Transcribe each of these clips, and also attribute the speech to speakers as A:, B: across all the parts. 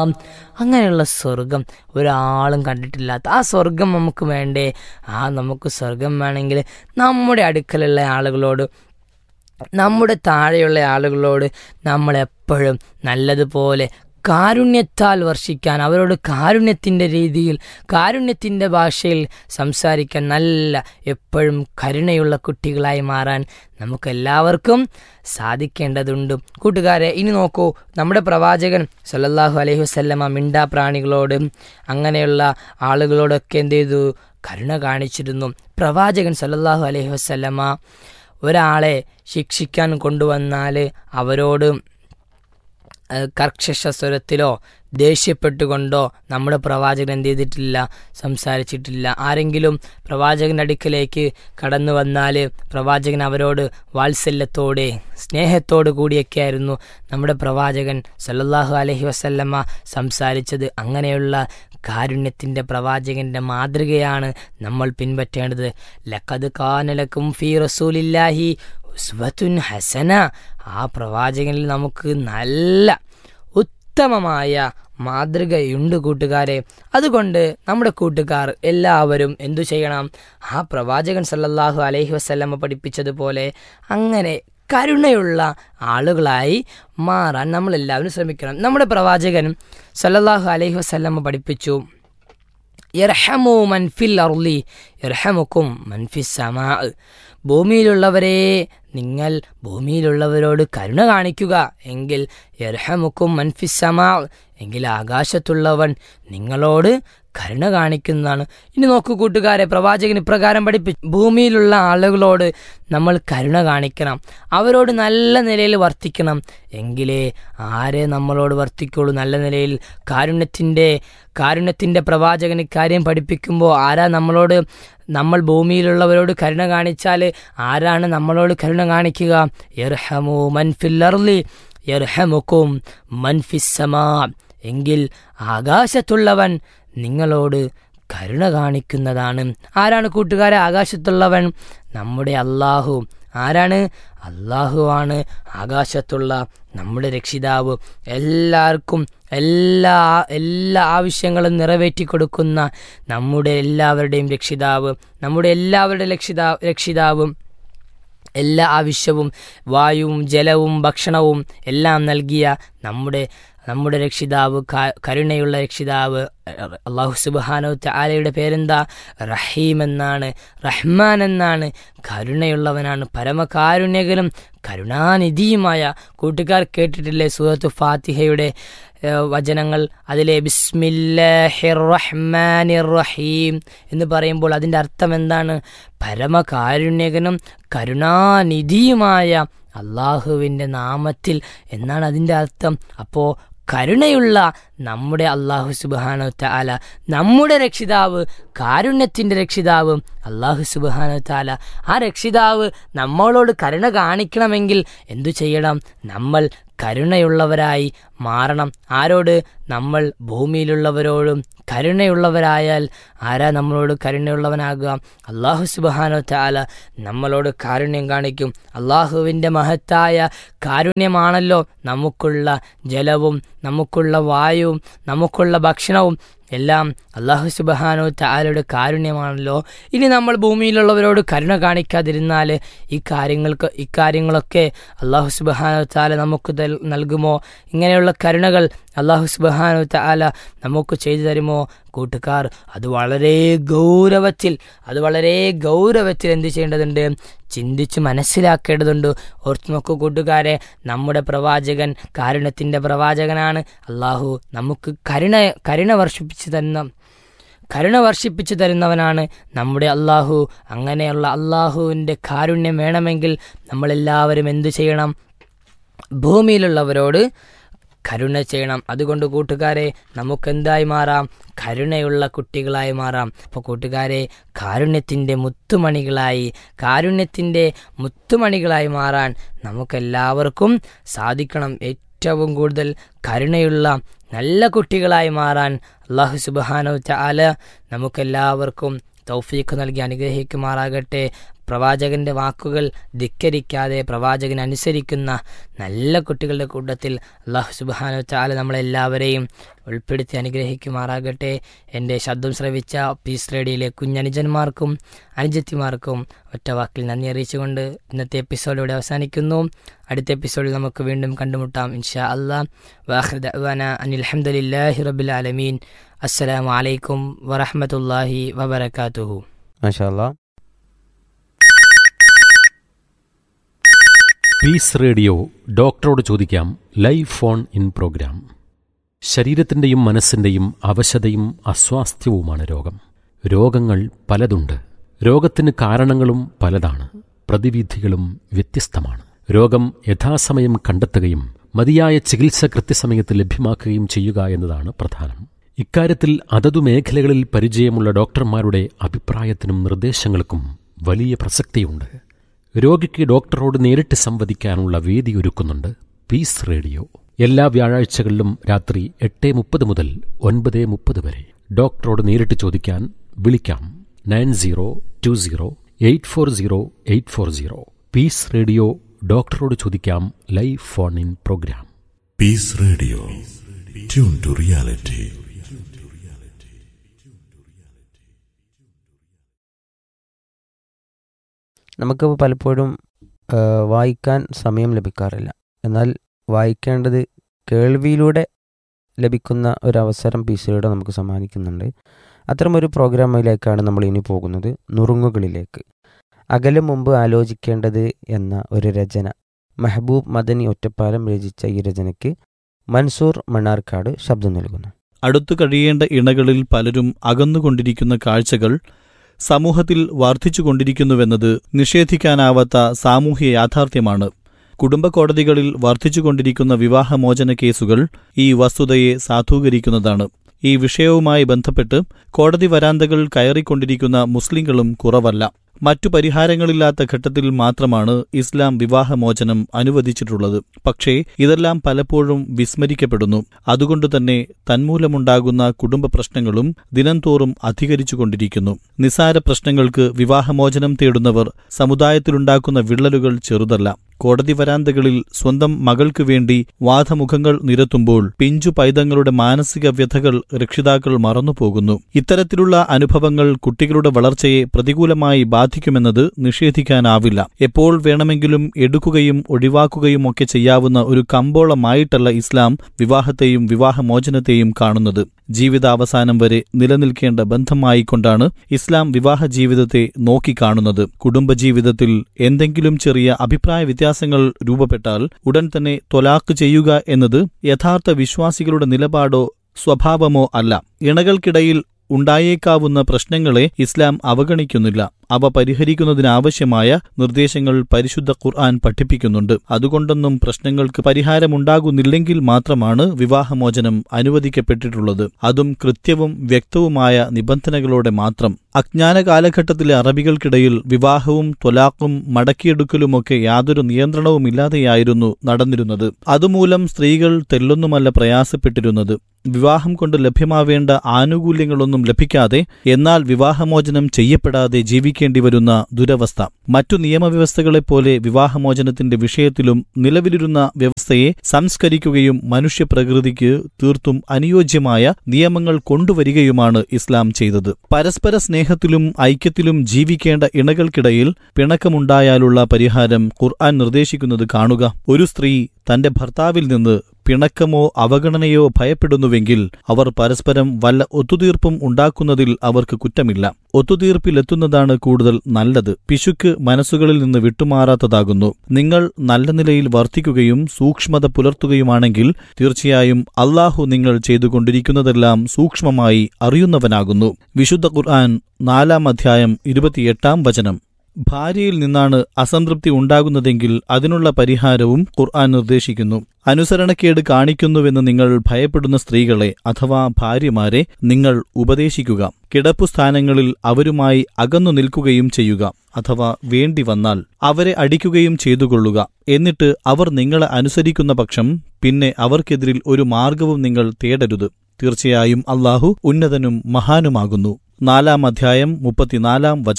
A: അങ്ങനെയുള്ള സ്വർഗം ഒരാളും കണ്ടിട്ടില്ലാത്ത ആ സ്വർഗം നമുക്ക് വേണ്ടേ ആ നമുക്ക് സ്വർഗം വേണമെങ്കിൽ നമ്മുടെ അടുക്കലുള്ള ആളുകളോട് നമ്മുടെ താഴെയുള്ള ആളുകളോട് നമ്മൾ എപ്പോഴും നല്ലതുപോലെ കാരുണ്യത്താൽ വർഷിക്കാൻ അവരോട് കാരുണ്യത്തിൻ്റെ രീതിയിൽ കാരുണ്യത്തിൻ്റെ ഭാഷയിൽ സംസാരിക്കാൻ നല്ല എപ്പോഴും കരുണയുള്ള കുട്ടികളായി മാറാൻ നമുക്കെല്ലാവർക്കും സാധിക്കേണ്ടതുണ്ട് കൂട്ടുകാരെ ഇനി നോക്കൂ നമ്മുടെ പ്രവാചകൻ സല്ലല്ലാഹു അലൈഹി വസല്ലമ മിണ്ടാ പ്രാണികളോട് അങ്ങനെയുള്ള ആളുകളോടൊക്കെ എന്ത് ചെയ്തു കരുണ കാണിച്ചിരുന്നു പ്രവാചകൻ സല്ലല്ലാഹു അലൈഹി വസല്ലമ ഒരാളെ ശിക്ഷിക്കാൻ കൊണ്ടുവന്നാൽ അവരോട് കർക്കശ സ്വരത്തിലോ ദേഷ്യപ്പെട്ടുകൊണ്ടോ നമ്മുടെ പ്രവാചകൻ എന്ത് ചെയ്തിട്ടില്ല സംസാരിച്ചിട്ടില്ല ആരെങ്കിലും പ്രവാചകൻ്റെ അടുക്കലേക്ക് കടന്നു വന്നാൽ പ്രവാചകൻ അവരോട് വാത്സല്യത്തോടെ സ്നേഹത്തോടു കൂടിയൊക്കെയായിരുന്നു നമ്മുടെ പ്രവാചകൻ സല്ലല്ലാഹു അലൈഹി വസല്ലമ്മ സംസാരിച്ചത് അങ്ങനെയുള്ള കാരുണ്യത്തിൻ്റെ പ്രവാചകൻ്റെ മാതൃകയാണ് നമ്മൾ പിൻപറ്റേണ്ടത് ലഖദ് കാനലക്കും ഫി റസൂലില്ലാഹി ഉസ്വത്തുൻ ഹസന ആ പ്രവാചകനിൽ നമുക്ക് നല്ല ഉത്തമമായ മാതൃകയുണ്ട് കൂട്ടുകാരെ അതുകൊണ്ട് നമ്മുടെ കൂട്ടുകാർ എല്ലാവരും എന്തു ചെയ്യണം ആ പ്രവാചകൻ സല്ലല്ലാഹു അലൈഹി വസല്ലമ്മ പഠിപ്പിച്ചതുപോലെ അങ്ങനെ കരുണയുള്ള ആളുകളായി മാറാൻ നമ്മളെല്ലാവരും ശ്രമിക്കണം നമ്മുടെ പ്രവാചകൻ സല്ലല്ലാഹു അലൈഹി വസല്ലമ്മ പഠിപ്പിച്ചു യർഹമു മൻഫിൽ അർലി യർഹമുക്കും മൻഫിസ് സമാ ഭൂമിയിലുള്ളവരെ നിങ്ങൾ ഭൂമിയിലുള്ളവരോട് കരുണ കാണിക്കുക എങ്കിൽ യർഹമുക്കും മൻഫിസ് സമാ എങ്കിൽ ആകാശത്തുള്ളവൻ നിങ്ങളോട് കരുണ കാണിക്കുന്നതാണ് ഇനി നോക്കൂ കൂട്ടുകാരെ പ്രവാചകൻ ഇപ്രകാരം പഠിപ്പിച്ചു ഭൂമിയിലുള്ള ആളുകളോട് നമ്മൾ കരുണ കാണിക്കണം അവരോട് നല്ല നിലയിൽ വർത്തിക്കണം എങ്കിലേ ആരെ നമ്മളോട് വർത്തിക്കുള്ളൂ നല്ല നിലയിൽ കാരുണ്യത്തിൻ്റെ കാരുണ്യത്തിൻ്റെ പ്രവാചകൻ ഇക്കാര്യം പഠിപ്പിക്കുമ്പോൾ ആരാ നമ്മളോട് നമ്മൾ ഭൂമിയിലുള്ളവരോട് കരുണ കാണിച്ചാൽ ആരാണ് നമ്മളോട് കരുണ കാണിക്കുക യർഹമു മൻഫില്ലർലി യർഹമുക്കും മൻഫിസമാ എങ്കിൽ ആകാശത്തുള്ളവൻ നിങ്ങളോട് കരുണ കാണിക്കുന്നതാണ് ആരാണ് കൂട്ടുകാരെ ആകാശത്തുള്ളവൻ നമ്മുടെ അള്ളാഹു ആരാണ് അള്ളാഹുവാണ് ആകാശത്തുള്ള നമ്മുടെ രക്ഷിതാവ് എല്ലാവർക്കും എല്ലാ എല്ലാ ആവശ്യങ്ങളും നിറവേറ്റി കൊടുക്കുന്ന നമ്മുടെ എല്ലാവരുടെയും രക്ഷിതാവ് നമ്മുടെ എല്ലാവരുടെ രക്ഷിതാ രക്ഷിതാവും എല്ലാ ആവശ്യവും വായുവും ജലവും ഭക്ഷണവും എല്ലാം നൽകിയ നമ്മുടെ നമ്മുടെ രക്ഷിതാവ് കരുണയുള്ള രക്ഷിതാവ് അള്ളാഹു സുബാനോ ആലയുടെ പേരെന്താ റഹീം എന്നാണ് റഹ്മാൻ എന്നാണ് കരുണയുള്ളവനാണ് പരമകാരുണ്യകനും കരുണാനിധിയുമായ കൂട്ടുകാർ കേട്ടിട്ടില്ലേ സൂറത്ത് ഫാത്തിഹയുടെ വചനങ്ങൾ അതിലെ ബിസ്മില്ലാഹിർ റഹ്മാനിർ റഹീം എന്ന് പറയുമ്പോൾ അതിൻ്റെ അർത്ഥം എന്താണ് പരമകാരുണ്യകനും കരുണാനിധിയുമായ അള്ളാഹുവിൻ്റെ നാമത്തിൽ എന്നാണ് അതിൻ്റെ അർത്ഥം അപ്പോൾ കരുണയുള്ള നമ്മുടെ അള്ളാഹു സുബാനോ താല നമ്മുടെ രക്ഷിതാവ് കാരുണ്യത്തിൻ്റെ രക്ഷിതാവ് അള്ളാഹു സുബാനോ താല ആ രക്ഷിതാവ് നമ്മളോട് കരുണ കാണിക്കണമെങ്കിൽ എന്തു ചെയ്യണം നമ്മൾ കരുണയുള്ളവരായി മാറണം ആരോട് നമ്മൾ ഭൂമിയിലുള്ളവരോടും കരുണയുള്ളവരായാൽ ആരാ നമ്മളോട് കരുണയുള്ളവനാകുക അള്ളാഹു സുബാനോ താല നമ്മളോട് കാരുണ്യം കാണിക്കും അള്ളാഹുവിൻ്റെ മഹത്തായ കാരുണ്യമാണല്ലോ നമുക്കുള്ള ജലവും നമുക്കുള്ള വായുവും നമുക്കുള്ള ഭക്ഷണവും എല്ലാം അള്ളാഹു സുബഹാനോ താലയുടെ കാരുണ്യമാണല്ലോ ഇനി നമ്മൾ ഭൂമിയിലുള്ളവരോട് കരുണ കാണിക്കാതിരുന്നാൽ ഈ കാര്യങ്ങൾക്ക് ഇക്കാര്യങ്ങളൊക്കെ അള്ളാഹു സുബഹാനോ താല നമുക്ക് നൽകുമോ ഇങ്ങനെയുള്ള കരുണകൾ അള്ളാഹു സുബഹാനോ താല നമുക്ക് ചെയ്തു തരുമോ കൂട്ടുകാർ അത് വളരെ ഗൗരവത്തിൽ അത് വളരെ ഗൗരവത്തിൽ എന്ത് ചെയ്യേണ്ടതുണ്ട് ചിന്തിച്ച് മനസ്സിലാക്കേണ്ടതുണ്ട് ഓർത്ത് നോക്കൂ കൂട്ടുകാരെ നമ്മുടെ പ്രവാചകൻ കാരുണ്യത്തിൻ്റെ പ്രവാചകനാണ് അള്ളാഹു നമുക്ക് കരുണ കരുണ വർഷിപ്പിച്ചു തന്ന കരുണ വർഷിപ്പിച്ചു തരുന്നവനാണ് നമ്മുടെ അള്ളാഹു അങ്ങനെയുള്ള അള്ളാഹുവിൻ്റെ കാരുണ്യം വേണമെങ്കിൽ നമ്മളെല്ലാവരും എന്തു ചെയ്യണം ഭൂമിയിലുള്ളവരോട് കരുണ ചെയ്യണം അതുകൊണ്ട് കൂട്ടുകാരെ നമുക്കെന്തായി മാറാം കരുണയുള്ള കുട്ടികളായി മാറാം അപ്പോൾ കൂട്ടുകാരെ കാരുണ്യത്തിൻ്റെ മുത്തുമണികളായി കാരുണ്യത്തിൻ്റെ മുത്തുമണികളായി മാറാൻ നമുക്കെല്ലാവർക്കും സാധിക്കണം ഏറ്റവും കൂടുതൽ കരുണയുള്ള നല്ല കുട്ടികളായി മാറാൻ അള്ളാഹു സുബാനോ ചാല നമുക്കെല്ലാവർക്കും തൗഫീഖ് നൽകി അനുഗ്രഹിക്കുമാറാകട്ടെ പ്രവാചകന്റെ വാക്കുകൾ ധിക്കരിക്കാതെ പ്രവാചകൻ അനുസരിക്കുന്ന നല്ല കുട്ടികളുടെ കൂട്ടത്തിൽ അള്ളാഹു സുബാനു ചാല നമ്മളെല്ലാവരെയും ഉൾപ്പെടുത്തി അനുഗ്രഹിക്കുമാറാകട്ടെ എൻ്റെ ശബ്ദം ശ്രവിച്ച പീസ് റേഡിയോയിലെ കുഞ്ഞനുജന്മാർക്കും അനുജത്തിമാർക്കും ഒറ്റ വാക്കിൽ നന്ദി അറിയിച്ചുകൊണ്ട് ഇന്നത്തെ എപ്പിസോഡ് ഇവിടെ അവസാനിക്കുന്നു അടുത്ത എപ്പിസോഡിൽ നമുക്ക് വീണ്ടും കണ്ടുമുട്ടാം ഇൻഷാ അല്ലാ വാഹൃദാന അനിൽഹമ്മദില്ലാഹി റബുൽ ആലമീൻ അസ്സലാമു അലൈക്കും വറഹമത്തല്ലാഹി വബർക്കാത്തുഹു
B: മാഷാല്ലാ
C: പീസ് റേഡിയോ ഡോക്ടറോട് ചോദിക്കാം ലൈവ് ഫോൺ ഇൻ പ്രോഗ്രാം ശരീരത്തിൻ്റെയും മനസ്സിൻ്റെയും അവശതയും അസ്വാസ്ഥ്യവുമാണ് രോഗം രോഗങ്ങൾ പലതുണ്ട് രോഗത്തിന് കാരണങ്ങളും പലതാണ് പ്രതിവിധികളും വ്യത്യസ്തമാണ് രോഗം യഥാസമയം കണ്ടെത്തുകയും മതിയായ ചികിത്സ കൃത്യസമയത്ത് ലഭ്യമാക്കുകയും ചെയ്യുക എന്നതാണ് പ്രധാനം ഇക്കാര്യത്തിൽ അതതു മേഖലകളിൽ പരിചയമുള്ള ഡോക്ടർമാരുടെ അഭിപ്രായത്തിനും നിർദ്ദേശങ്ങൾക്കും വലിയ പ്രസക്തിയുണ്ട് രോഗിക്ക് ഡോക്ടറോട് നേരിട്ട് സംവദിക്കാനുള്ള വേദി ഒരുക്കുന്നുണ്ട് പീസ് റേഡിയോ എല്ലാ വ്യാഴാഴ്ചകളിലും രാത്രി എട്ട് മുപ്പത് മുതൽ ഒൻപത് മുപ്പത് വരെ ഡോക്ടറോട് നേരിട്ട് ചോദിക്കാൻ വിളിക്കാം nine zero two zero eight four zero eight four zero peace radio ഡോക്ടറോട് ചോദിക്കാം live phone in programme
D: Peace Radio. Tune to reality.
B: നമുക്ക് പലപ്പോഴും ആ, വായിക്കാൻ സമയം ലഭിക്കാറില്ല എന്നാൽ വായിക്കേണ്ടത് കേൾവിയിലൂടെ ലഭിക്കുന്ന ഒരു അവസരം പീസിലൂടെ നമുക്ക് സമ്മാനിക്കുന്നുണ്ട് അത്തരമൊരു പ്രോഗ്രാമിലേക്കാണ് നമ്മൾ ഇനി പോകുന്നത് നുറുങ്ങുകളിലേക്ക് അകലും മുമ്പ് ആലോചിക്കേണ്ടത് എന്ന ഒരു രചന മെഹബൂബ് മദനി ഒറ്റപ്പാലം രചിച്ച ഈ രചനയ്ക്ക് മൻസൂർ മണ്ണാർക്കാട് ശബ്ദം നൽകുന്നു
E: അടുത്തു കഴിയേണ്ട ഇണകളിൽ പലരും അകന്നുകൊണ്ടിരിക്കുന്ന കാഴ്ചകൾ സമൂഹത്തിൽ വർദ്ധിച്ചുകൊണ്ടിരിക്കുന്നുവെന്നത് നിഷേധിക്കാനാവാത്ത സാമൂഹ്യ യാഥാർത്ഥ്യമാണ് കുടുംബ കോടതികളിൽ വർദ്ധിച്ചുകൊണ്ടിരിക്കുന്ന വിവാഹമോചന കേസുകൾ ഈ വസ്തുതയെ സാധൂകരിക്കുന്നതാണ് ഈ വിഷയവുമായി ബന്ധപ്പെട്ട് കോടതി വരാന്തകൾ കയറിക്കൊണ്ടിരിക്കുന്ന മുസ്ലിങ്ങളും കുറവല്ല മറ്റു പരിഹാരങ്ങളില്ലാത്ത ഘട്ടത്തിൽ മാത്രമാണ് ഇസ്ലാം വിവാഹമോചനം അനുവദിച്ചിട്ടുള്ളത് പക്ഷേ ഇതെല്ലാം പലപ്പോഴും വിസ്മരിക്കപ്പെടുന്നു അതുകൊണ്ടുതന്നെ തന്മൂലമുണ്ടാകുന്ന കുടുംബ പ്രശ്നങ്ങളും ദിനംതോറും അധികരിച്ചുകൊണ്ടിരിക്കുന്നു നിസാര പ്രശ്നങ്ങൾക്ക് വിവാഹമോചനം തേടുന്നവർ സമുദായത്തിലുണ്ടാക്കുന്ന വിള്ളലുകൾ ചെറുതല്ല കോടതി വരാന്തകളിൽ സ്വന്തം മകൾക്കു വേണ്ടി വാദമുഖങ്ങൾ നിരത്തുമ്പോൾ പിഞ്ചു പൈതങ്ങളുടെ മാനസിക വ്യഥകൾ രക്ഷിതാക്കൾ മറന്നുപോകുന്നു ഇത്തരത്തിലുള്ള അനുഭവങ്ങൾ കുട്ടികളുടെ വളർച്ചയെ പ്രതികൂലമായി ബാധിക്കുമെന്നത് നിഷേധിക്കാനാവില്ല എപ്പോൾ വേണമെങ്കിലും എടുക്കുകയും ഒഴിവാക്കുകയും ഒക്കെ ചെയ്യാവുന്ന ഒരു കമ്പോളമായിട്ടല്ല ഇസ്ലാം വിവാഹത്തെയും വിവാഹമോചനത്തെയും കാണുന്നത് ജീവിതാവസാനം വരെ നിലനിൽക്കേണ്ട ബന്ധമായിക്കൊണ്ടാണ് ഇസ്ലാം വിവാഹ ജീവിതത്തെ നോക്കിക്കാണുന്നത് കുടുംബജീവിതത്തിൽ എന്തെങ്കിലും ചെറിയ അഭിപ്രായ വ്യത്യാസങ്ങൾ രൂപപ്പെട്ടാൽ ഉടൻ തന്നെ തൊലാക്ക് ചെയ്യുക എന്നത് യഥാർത്ഥ വിശ്വാസികളുടെ നിലപാടോ സ്വഭാവമോ അല്ല ഇണകൾക്കിടയിൽ ഉണ്ടായേക്കാവുന്ന പ്രശ്നങ്ങളെ ഇസ്ലാം അവഗണിക്കുന്നില്ല അവ പരിഹരിക്കുന്നതിനാവശ്യമായ നിർദ്ദേശങ്ങൾ പരിശുദ്ധ ഖുർആൻ പഠിപ്പിക്കുന്നുണ്ട് അതുകൊണ്ടൊന്നും പ്രശ്നങ്ങൾക്ക് പരിഹാരമുണ്ടാകുന്നില്ലെങ്കിൽ മാത്രമാണ് വിവാഹമോചനം അനുവദിക്കപ്പെട്ടിട്ടുള്ളത് അതും കൃത്യവും വ്യക്തവുമായ നിബന്ധനകളോടെ മാത്രം അജ്ഞാന കാലഘട്ടത്തിലെ അറബികൾക്കിടയിൽ വിവാഹവും തൊലാഖും മടക്കിയെടുക്കലുമൊക്കെ യാതൊരു നിയന്ത്രണവുമില്ലാതെയായിരുന്നു നടന്നിരുന്നത് അതുമൂലം സ്ത്രീകൾ തെല്ലൊന്നുമല്ല പ്രയാസപ്പെട്ടിരുന്നത് വിവാഹം കൊണ്ട് ലഭ്യമാവേണ്ട ആനുകൂല്യങ്ങളൊന്നും ലഭിക്കാതെ എന്നാൽ വിവാഹമോചനം ചെയ്യപ്പെടാതെ ജീവിക്കേണ്ടി വരുന്ന ദുരവസ്ഥ മറ്റു നിയമവ്യവസ്ഥകളെപ്പോലെ വിവാഹമോചനത്തിന്റെ വിഷയത്തിലും നിലവിലിരുന്ന വ്യവസ്ഥയെ സംസ്കരിക്കുകയും മനുഷ്യപ്രകൃതിക്ക് തീർത്തും അനുയോജ്യമായ നിയമങ്ങൾ കൊണ്ടുവരികയുമാണ് ഇസ്ലാം ചെയ്തത് പരസ്പര സ്നേഹത്തിലും ഐക്യത്തിലും ജീവിക്കേണ്ട ഇണകൾക്കിടയിൽ പിണക്കമുണ്ടായാലുള്ള പരിഹാരം ഖുർആൻ നിർദ്ദേശിക്കുന്നത് കാണുക ഒരു സ്ത്രീ തന്റെ ഭർത്താവിൽ നിന്ന് പിണക്കമോ അവഗണനയോ ഭയപ്പെടുന്നുവെങ്കിൽ അവർ പരസ്പരം വല്ല ഒത്തുതീർപ്പും ഉണ്ടാക്കുന്നതിൽ അവർക്ക് കുറ്റമില്ല ഒത്തുതീർപ്പിലെത്തുന്നതാണ് കൂടുതൽ നല്ലത് പിശുക്ക് മനസ്സുകളിൽ നിന്ന് വിട്ടുമാറാത്തതാകുന്നു നിങ്ങൾ നല്ല നിലയിൽ വർത്തിക്കുകയും സൂക്ഷ്മത പുലർത്തുകയുമാണെങ്കിൽ തീർച്ചയായും അള്ളാഹു നിങ്ങൾ ചെയ്തുകൊണ്ടിരിക്കുന്നതെല്ലാം സൂക്ഷ്മമായി അറിയുന്നവനാകുന്നു വിശുദ്ധ ഖുർആൻ നാലാം അധ്യായം ഇരുപത്തിയെട്ടാം വചനം ഭാര്യയിൽ നിന്നാണ് അസംതൃപ്തി ഉണ്ടാകുന്നതെങ്കിൽ അതിനുള്ള പരിഹാരവും ഖുർആൻ നിർദ്ദേശിക്കുന്നു അനുസരണക്കേട് കാണിക്കുന്നുവെന്ന് നിങ്ങൾ ഭയപ്പെടുന്ന സ്ത്രീകളെ അഥവാ ഭാര്യമാരെ നിങ്ങൾ ഉപദേശിക്കുക കിടപ്പുസ്ഥാനങ്ങളിൽ അവരുമായി അകന്നു നിൽക്കുകയും ചെയ്യുക അഥവാ വേണ്ടി വന്നാൽ അവരെ അടിക്കുകയും ചെയ്തുകൊള്ളുക എന്നിട്ട് അവർ നിങ്ങളെ അനുസരിക്കുന്ന പക്ഷം പിന്നെ അവർക്കെതിരിൽ ഒരു മാർഗവും നിങ്ങൾ തേടരുത് തീർച്ചയായും അള്ളാഹു ഉന്നതനും മഹാനുമാകുന്നു നാലാം അധ്യായം മുപ്പത്തിനാലാം വചനം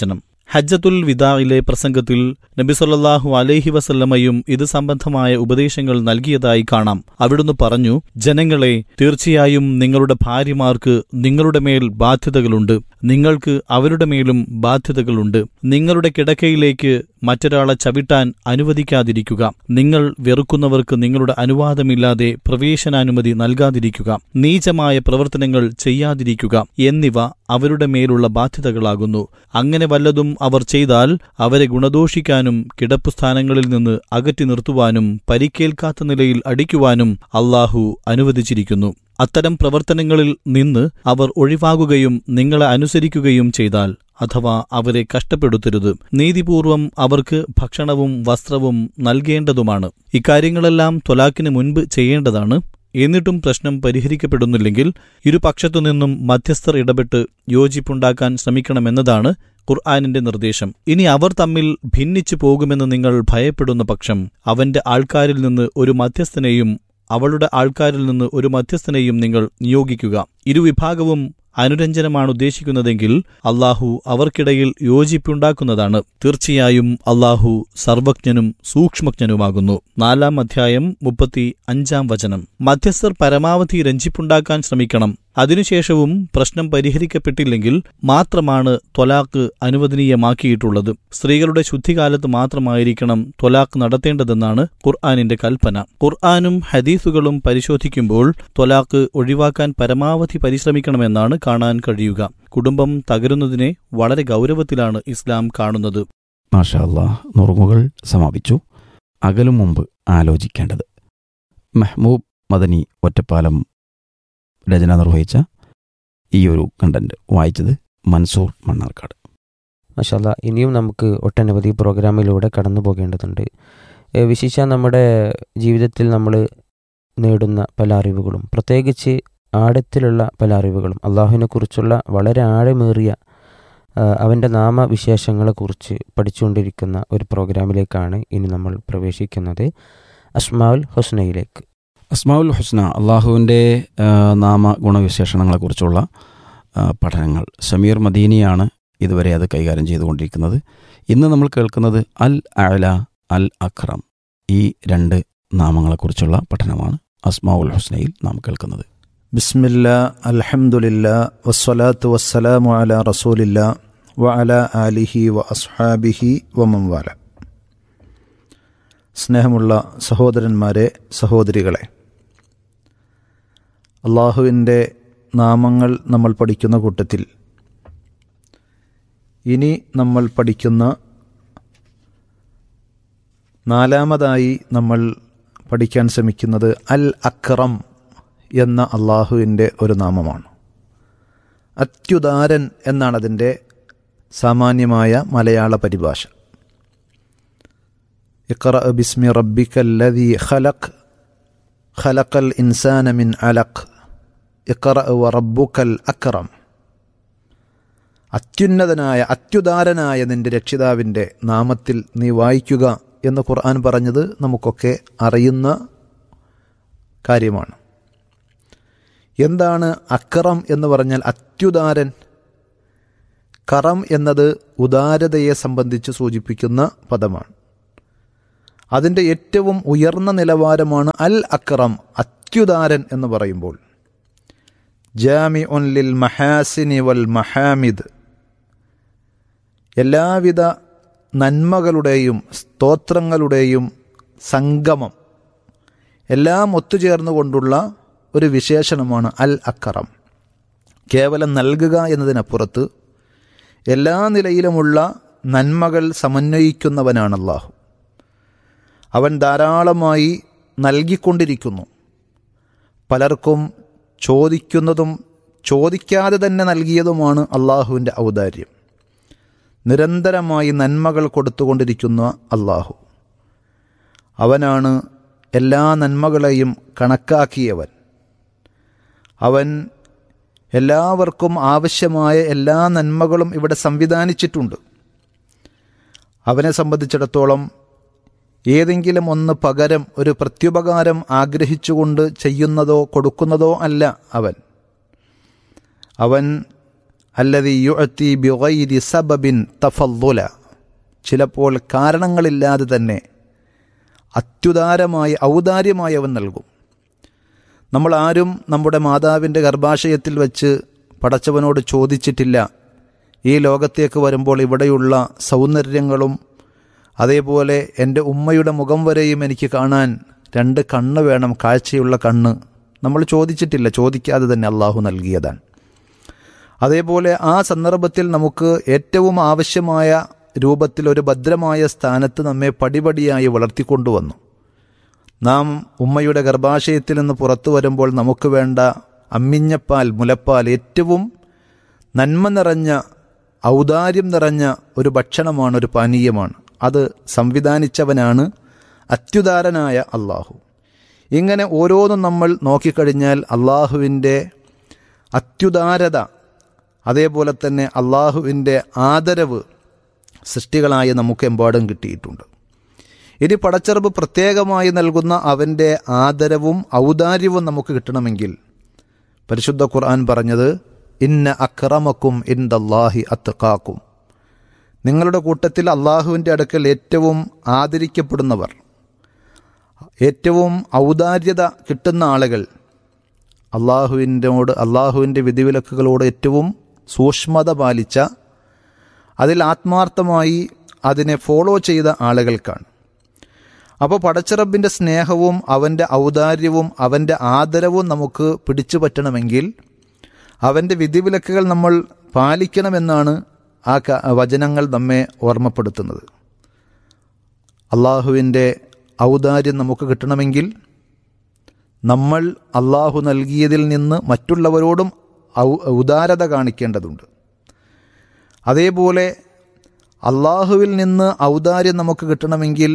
E: ഹജ്ജത്തുൽ വിദായിലെ പ്രസംഗത്തിൽ നബി സല്ലല്ലാഹു അലൈഹി വസല്ലമയും ഇത് സംബന്ധമായ ഉപദേശങ്ങൾ നൽകിയതായി കാണാം അവിടുന്ന് പറഞ്ഞു ജനങ്ങളെ തീർച്ചയായും നിങ്ങളുടെ ഭാര്യമാർക്ക് നിങ്ങളുടെ മേൽ ബാധ്യതകളുണ്ട് നിങ്ങൾക്ക് അവരുടെ മേലും ബാധ്യതകളുണ്ട് നിങ്ങളുടെ കിടക്കയിലേക്ക് മറ്റൊരാളെ ചവിട്ടാൻ അനുവദിക്കാതിരിക്കുക നിങ്ങൾ വെറുക്കുന്നവർക്ക് നിങ്ങളുടെ അനുവാദമില്ലാതെ പ്രവേശനാനുമതി നൽകാതിരിക്കുക നീചമായ പ്രവർത്തനങ്ങൾ ചെയ്യാതിരിക്കുക എന്നിവ അവരുടെ മേലുള്ള ബാധ്യതകളാകുന്നു അങ്ങനെ വല്ലതും അവർ ചെയ്താൽ അവരെ ഗുണദോഷിക്കാനും കിടപ്പുസ്ഥാനങ്ങളിൽ നിന്ന് അകറ്റി നിർത്തുവാനും പരിക്കേൽക്കാത്ത നിലയിൽ അടിക്കുവാനും അള്ളാഹു അനുവദിച്ചിരിക്കുന്നു അത്തരം പ്രവർത്തനങ്ങളിൽ നിന്ന് അവർ ഒഴിവാകുകയും നിങ്ങളെ അനുസരിക്കുകയും ചെയ്താൽ അഥവാ അവരെ കഷ്ടപ്പെടുത്തരുത് നീതിപൂർവം അവർക്ക് ഭക്ഷണവും വസ്ത്രവും നൽകേണ്ടതുമാണ് ഇക്കാര്യങ്ങളെല്ലാം തൊലാക്കിന് മുൻപ് ചെയ്യേണ്ടതാണ് എന്നിട്ടും പ്രശ്നം പരിഹരിക്കപ്പെടുന്നില്ലെങ്കിൽ ഇരുപക്ഷത്തു നിന്നും മധ്യസ്ഥർ ഇടപെട്ട് യോജിപ്പുണ്ടാക്കാൻ ശ്രമിക്കണമെന്നതാണ് ഖുർആാനിന്റെ നിർദ്ദേശം ഇനി അവർ തമ്മിൽ ഭിന്നിച്ചു പോകുമെന്ന് നിങ്ങൾ ഭയപ്പെടുന്ന പക്ഷം അവന്റെ ആൾക്കാരിൽ നിന്ന് ഒരു മധ്യസ്ഥനെയും അവളുടെ ആൾക്കാരിൽ നിന്ന് ഒരു മധ്യസ്ഥനെയും നിങ്ങൾ നിയോഗിക്കുക ഇരുവിഭാഗവും അനുരഞ്ജനമാണ് ഉദ്ദേശിക്കുന്നതെങ്കിൽ അള്ളാഹു അവർക്കിടയിൽ യോജിപ്പുണ്ടാക്കുന്നതാണ് തീർച്ചയായും അള്ളാഹു സർവജ്ഞനും സൂക്ഷ്മജ്ഞനുമാകുന്നു നാലാം അധ്യായം മുപ്പത്തി അഞ്ചാം വചനം മധ്യസ്ഥർ പരമാവധി രഞ്ജിപ്പുണ്ടാക്കാൻ ശ്രമിക്കണം അതിനുശേഷവും പ്രശ്നം പരിഹരിക്കപ്പെട്ടില്ലെങ്കിൽ മാത്രമാണ് ത്വലാഖ് അനുവദനീയമാക്കിയിട്ടുള്ളത് സ്ത്രീകളുടെ ശുദ്ധികാലത്ത് മാത്രമായിരിക്കണം ത്വലാഖ് നടത്തേണ്ടതെന്നാണ് ഖുർആാനിന്റെ കൽപ്പന ഖുർആാനും ഹദീസുകളും പരിശോധിക്കുമ്പോൾ ത്വലാഖ് ഒഴിവാക്കാൻ പരമാവധി പരിശ്രമിക്കണമെന്നാണ് കാണാൻ കഴിയുക കുടുംബം തകരുന്നതിനെ വളരെ ഗൗരവത്തിലാണ് ഇസ്ലാം കാണുന്നത്
B: മാഷാ അല്ലാ നുറുങ്ങുകൾ സമാപിച്ചു അകലും മുമ്പ് ആലോചിക്കേണ്ടത് മെഹ്മൂബ് മദനി ഒറ്റപ്പാലം രചന നിർവഹിച്ച ഈ ഒരു കണ്ടന്റ് വായിച്ചത് മൻസൂർ മണ്ണാർക്കാട് മാഷാല്ല ഇനിയും നമുക്ക് ഒട്ടനവധി പ്രോഗ്രാമിലൂടെ കടന്നു പോകേണ്ടതുണ്ട് ഏ, വിശിഷ്യ നമ്മുടെ ജീവിതത്തിൽ നമ്മൾ നേടുന്ന പല അറിവുകളും പ്രത്യേകിച്ച് ആഴത്തിലുള്ള പല അറിവുകളും അള്ളാഹുവിനെ കുറിച്ചുള്ള വളരെ ആഴമേറിയ ആ, അവൻ്റെ നാമവിശേഷങ്ങളെക്കുറിച്ച് പഠിച്ചുകൊണ്ടിരിക്കുന്ന ഒരു പ്രോഗ്രാമിലേക്കാണ് ഇനി നമ്മൾ പ്രവേശിക്കുന്നത് അസ്മാഉൽ ഹുസ്നയിലേക്ക്
F: അസ്മാഉൽ ഹുസ്ന അള്ളാഹുവിൻ്റെ നാമ ഗുണവിശേഷണങ്ങളെക്കുറിച്ചുള്ള ആ, പഠനങ്ങൾ സമീർ മദീനിയാണ് ഇതുവരെ അത് കൈകാര്യം ചെയ്തുകൊണ്ടിരിക്കുന്നത് ഇന്ന് നമ്മൾ കേൾക്കുന്നത് അൽ അല അൽ അഖ്റം ഈ രണ്ട് നാമങ്ങളെക്കുറിച്ചുള്ള പഠനമാണ് അസ്മാഉൽ ഹുസ്നയിൽ നാം കേൾക്കുന്നത്
G: ബിസ്മില്ല അൽഹംദുലില്ല വസ്സലാത്തു വസ്സലാമു അല റസൂലില്ല വ അല ആലിഹി വ അസ്ഹാബിഹി വ മംവാല സ്നേഹമുള്ള സഹോദരന്മാരെ സഹോദരികളെ അള്ളാഹുവിൻ്റെ നാമങ്ങൾ നമ്മൾ പഠിക്കുന്ന കൂട്ടത്തിൽ ഇനി നമ്മൾ പഠിക്കുന്ന നാലാമതായി നമ്മൾ പഠിക്കാൻ ശ്രമിക്കുന്നത് അൽ അക്രം എന്ന അള്ളാഹുവിൻ്റെ ഒരു നാമമാണ് അത്യുദാരൻ എന്നാണ് അതിൻ്റെ സാമാന്യമായ മലയാള പരിഭാഷ ഇഖറ ബിസ്മി റബ്ബിക്കല്ലദീ ഖലഖ് ഖലഖൽ ഇൻസാന മിൻ അലഖ് ഇഖറ വ റബ്ബുക്കൽ അക്രം അത്യുന്നതനായ അത്യുദാരനായ നിന്റെ രക്ഷിതാവിൻ്റെ നാമത്തിൽ നീ വായിക്കുക എന്ന് ഖുർആൻ പറഞ്ഞത് നമുക്കൊക്കെ അറിയുന്ന കാര്യമാണ് എന്താണ് അക്രം എന്ന് പറഞ്ഞാൽ അത്യുദാരൻ കറം എന്നത് ഉദാരതയെ സംബന്ധിച്ച് സൂചിപ്പിക്കുന്ന പദമാണ് അതിൻ്റെ ഏറ്റവും ഉയർന്ന നിലവാരമാണ് അൽ അക്രം അത്യുദാരൻ എന്ന് പറയുമ്പോൾ ജാമി ഉൻ ലിൽ മഹാസിനി വൽ മഹാമിദ് എല്ലാവിധ നന്മകളുടെയും സ്തോത്രങ്ങളുടെയും സംഗമം എല്ലാം ഒത്തുചേർന്നുകൊണ്ടുള്ള ഒരു വിശേഷണമാണ് അൽ അക്കറം കേവലം നൽകുക എന്നതിനപ്പുറത്ത് എല്ലാ നിലയിലുമുള്ള നന്മകൾ സമന്വയിക്കുന്നവനാണ് അള്ളാഹു അവൻ ധാരാളമായി നൽകിക്കൊണ്ടിരിക്കുന്നു പലർക്കും ചോദിക്കുന്നതും ചോദിക്കാതെ തന്നെ നൽകിയതുമാണ് അള്ളാഹുവിൻ്റെ ഔദാര്യം നിരന്തരമായി നന്മകൾ കൊടുത്തുകൊണ്ടിരിക്കുന്ന അള്ളാഹു അവനാണ് എല്ലാ നന്മകളെയും കണക്കാക്കിയവൻ അവൻ എല്ലാവർക്കും ആവശ്യമായ എല്ലാ നന്മകളും ഇവിടെ സംവിധാനിച്ചിട്ടുണ്ട് അവനെ സംബന്ധിച്ചിടത്തോളം ഏതെങ്കിലും ഒന്ന് പകരം ഒരു പ്രത്യുപകാരം ആഗ്രഹിച്ചുകൊണ്ട് ചെയ്യുന്നതോ കൊടുക്കുന്നതോ അല്ല അവൻ അവൻ അല്ലതി യുഅത്തി ബിഗൈരി സബബിൻ തഫല്ലുല ചിലപ്പോൾ കാരണങ്ങളില്ലാതെ തന്നെ അത്യുദാരമായി ഔദാര്യമായി അവൻ നൽകും നമ്മൾ ആരും നമ്മുടെ മാതാവിൻ്റെ ഗർഭാശയത്തിൽ വെച്ച് പടച്ചവനോട് ചോദിച്ചിട്ടില്ല ഈ ലോകത്തേക്ക് വരുമ്പോൾ ഇവിടെയുള്ള സൗന്ദര്യങ്ങളും അതേപോലെ എൻ്റെ ഉമ്മയുടെ മുഖം വരെയും എനിക്ക് കാണാൻ രണ്ട് കണ്ണ് വേണം കാഴ്ചയുള്ള കണ്ണ് നമ്മൾ ചോദിച്ചിട്ടില്ല ചോദിക്കാതെ തന്നെ അള്ളാഹു നൽകിയതാണ് അതേപോലെ ആ സന്ദർഭത്തിൽ നമുക്ക് ഏറ്റവും ആവശ്യമായ രൂപത്തിൽ ഒരു ഭദ്രമായ സ്ഥാനത്ത് നമ്മെ പടിപടിയായി വളർത്തിക്കൊണ്ടുവന്നു നാം ഉമ്മയുടെ ഗർഭാശയത്തിൽ നിന്ന് പുറത്തു വരുമ്പോൾ നമുക്ക് വേണ്ട അമ്മിഞ്ഞപ്പാൽ മുലപ്പാൽ ഏറ്റവും നന്മ നിറഞ്ഞ ഔദാര്യം നിറഞ്ഞ ഒരു ഭക്ഷണമാണ് ഒരു പാനീയമാണ് അത് സംവിധാനിച്ചവനാണ് അത്യുദാരനായ അള്ളാഹു ഇങ്ങനെ ഓരോന്നും നമ്മൾ നോക്കിക്കഴിഞ്ഞാൽ അള്ളാഹുവിൻ്റെ അത്യുദാരത അതേപോലെ തന്നെ അള്ളാഹുവിൻ്റെ ആദരവ് സൃഷ്ടികളായി നമുക്ക് എമ്പാടും കിട്ടിയിട്ടുണ്ട് ഇനി പടച്ചെറുപ്പ് പ്രത്യേകമായി നൽകുന്ന അവൻ്റെ ആദരവും ഔദാര്യവും നമുക്ക് കിട്ടണമെങ്കിൽ പരിശുദ്ധ ഖുർആൻ പറഞ്ഞത് ഇന്ന അക്രമക്കും ഇന്ദല്ലാഹി അത്തക്കാക്കും നിങ്ങളുടെ കൂട്ടത്തിൽ അള്ളാഹുവിൻ്റെ അടുക്കൽ ഏറ്റവും ആദരിക്കപ്പെടുന്നവർ ഏറ്റവും ഔദാര്യത കിട്ടുന്ന ആളുകൾ അള്ളാഹുവിൻ്റെോട് അള്ളാഹുവിൻ്റെ വിധിവിലക്കുകളോട് ഏറ്റവും സൂക്ഷ്മത പാലിച്ച അതിൽ ആത്മാർത്ഥമായി അതിനെ ഫോളോ ചെയ്ത ആളുകൾക്കാണ് അപ്പോൾ പടച്ചിറബിൻ്റെ സ്നേഹവും അവൻ്റെ ഔദാര്യവും അവൻ്റെ ആദരവും നമുക്ക് പിടിച്ചു പറ്റണമെങ്കിൽ അവൻ്റെ വിധിവിലക്കുകൾ നമ്മൾ പാലിക്കണമെന്നാണ് ആ ക- വചനങ്ങൾ നമ്മെ ഓർമ്മപ്പെടുത്തുന്നത് അള്ളാഹുവിൻ്റെ ഔദാര്യം നമുക്ക് കിട്ടണമെങ്കിൽ നമ്മൾ അള്ളാഹു നൽകിയതിൽ നിന്ന് മറ്റുള്ളവരോടും ഔ- ഉദാരത കാണിക്കേണ്ടതുണ്ട് അതേപോലെ അള്ളാഹുവിൽ നിന്ന് ഔദാര്യം നമുക്ക് കിട്ടണമെങ്കിൽ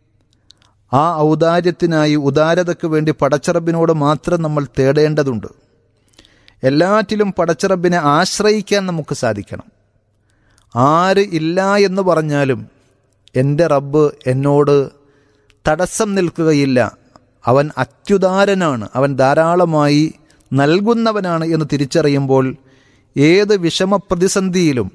G: ആ ഔദാര്യത്തിനായി ഉദാരതയ്ക്ക് വേണ്ടി പടച്ചറബിനോട് മാത്രം നമ്മൾ തേടേണ്ടതുണ്ട് എല്ലാറ്റിലും പടച്ചറബിനെ ആശ്രയിക്കാൻ നമുക്ക് സാധിക്കണം ആര് ഇല്ല എന്ന് പറഞ്ഞാലും എൻ്റെ റബ്ബ് എന്നോട് തടസ്സം നിൽക്കുകയില്ല അവൻ അത്യുദാരനാണ് അവൻ ധാരാളമായി നൽകുന്നവനാണ് എന്ന് തിരിച്ചറിയുമ്പോൾ ഏത് വിഷമപ്രതിസന്ധിയിലും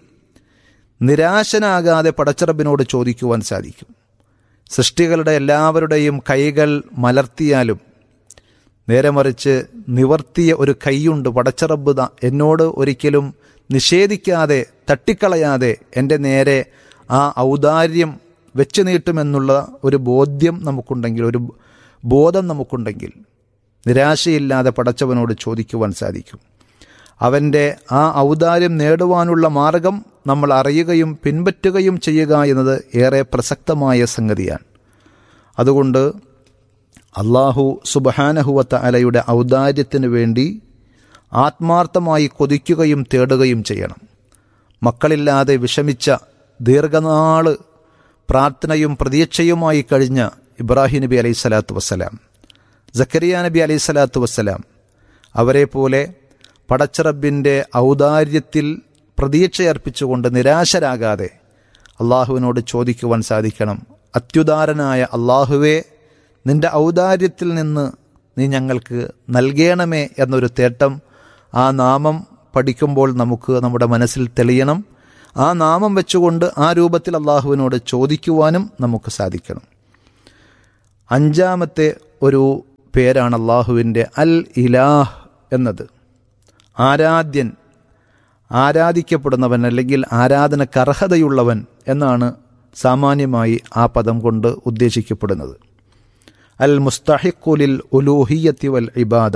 G: നിരാശനാകാതെ പടച്ചിറബിനോട് ചോദിക്കുവാൻ സാധിക്കും സൃഷ്ടികളുടെ എല്ലാവരുടെയും കൈകൾ മലർത്തിയാലും നേരെ മറിച്ച് നിവർത്തിയ ഒരു കൈയുണ്ട് പടച്ചറബ് ദാ എന്നോട് ഒരിക്കലും നിഷേധിക്കാതെ തട്ടിക്കളയാതെ എൻ്റെ നേരെ ആ ഔദാര്യം വെച്ച് നീട്ടുമെന്നുള്ള ഒരു ബോധ്യം നമുക്കുണ്ടെങ്കിൽ ഒരു ബോധം നമുക്കുണ്ടെങ്കിൽ നിരാശയില്ലാതെ പടച്ചവനോട് ചോദിക്കുവാൻ സാധിക്കും അവൻ്റെ ആ ഔദാര്യം നേടുവാനുള്ള മാർഗം നമ്മൾ അറിയുകയും പിൻപറ്റുകയും ചെയ്യുക എന്നത് ഏറെ പ്രസക്തമായ സംഗതിയാണ് അതുകൊണ്ട് അള്ളാഹു സുബഹാനഹുവത്ത അലയുടെ ഔദാര്യത്തിന് വേണ്ടി ആത്മാർത്ഥമായി കൊതിക്കുകയും തേടുകയും ചെയ്യണം മക്കളില്ലാതെ വിഷമിച്ച ദീർഘനാള് പ്രാർത്ഥനയും പ്രതീക്ഷയുമായി കഴിഞ്ഞ ഇബ്രാഹിം നബി അലൈഹി സ്വലാത്തു വസ്സലാം ജക്കരിയ നബി അലൈഹി സ്വലാത്തു വസ്സലാം അവരെ പോലെ പടച്ചിറബിൻ്റെ ഔദാര്യത്തിൽ പ്രതീക്ഷയർപ്പിച്ചുകൊണ്ട് നിരാശരാകാതെ അള്ളാഹുവിനോട് ചോദിക്കുവാൻ സാധിക്കണം അത്യുദാരനായ അള്ളാഹുവേ നിന്റെ ഔദാര്യത്തിൽ നിന്ന് നീ ഞങ്ങൾക്ക് നൽകണമേ എന്നൊരു തേട്ടം ആ നാമം പഠിക്കുമ്പോൾ നമുക്ക് നമ്മുടെ മനസ്സിൽ തെളിയണം ആ നാമം വെച്ചുകൊണ്ട് ആ രൂപത്തിൽ അള്ളാഹുവിനോട് ചോദിക്കുവാനും നമുക്ക് സാധിക്കണം അഞ്ചാമത്തെ ഒരു പേരാണ് അള്ളാഹുവിൻ്റെ അൽ ഇലാഹ് എന്നത് ആരാധ്യൻ ആരാധിക്കപ്പെടുന്നവൻ അല്ലെങ്കിൽ ആരാധനക്ക് അർഹതയുള്ളവൻ എന്നാണ് സാമാന്യമായി ആ പദം കൊണ്ട് ഉദ്ദേശിക്കപ്പെടുന്നത് അൽ മുസ്തഹിഖുലിൽ ഉലൂഹിയത്തി വൽ ഇബാദ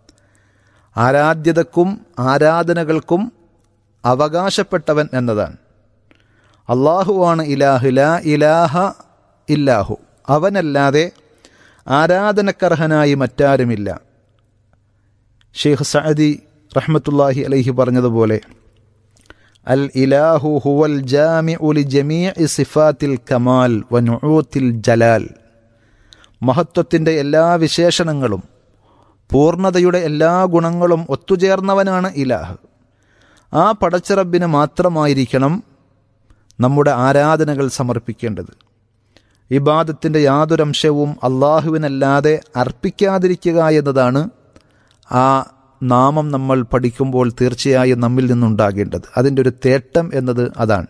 G: ആരാധ്യതക്കും ആരാധനകൾക്കും അവകാശപ്പെട്ടവൻ എന്നതാണ് അള്ളാഹുവാണ് ഇലാഹു ലാ ഇലാഹ ഇല്ലാഹു അവനല്ലാതെ ആരാധനക്കർഹനായി മറ്റാരുമില്ല ഷെയ്ഖ് സഅദി റഹ്മത്തുല്ലാഹി അലൈഹി പറഞ്ഞതുപോലെ അൽ ഇലാഹു ഹുവൽ ജാമിഉ ലി ജമീഇ സിഫാത്തിൽ കമാൽ വ നുഊത്തിൽ ജലാൽ മഹത്വത്തിൻ്റെ എല്ലാ വിശേഷണങ്ങളും പൂർണ്ണതയുടെ എല്ലാ ഗുണങ്ങളും ഒത്തുചേർന്നവനാണ് ഇലാഹ് ആ പടച്ചിറബിന് മാത്രമായിരിക്കണം നമ്മുടെ ആരാധനകൾ സമർപ്പിക്കേണ്ടത് ഇബാദത്തിൻ്റെ യാതൊരംശവും അള്ളാഹുവിനല്ലാതെ അർപ്പിക്കാതിരിക്കുക എന്നതാണ് ആ നാമം നമ്മൾ പഠിക്കുമ്പോൾ തീർച്ചയായും നമ്മിൽ നിന്നുണ്ടാകേണ്ടത് അതിൻ്റെ ഒരു തേട്ടം എന്നത് അതാണ്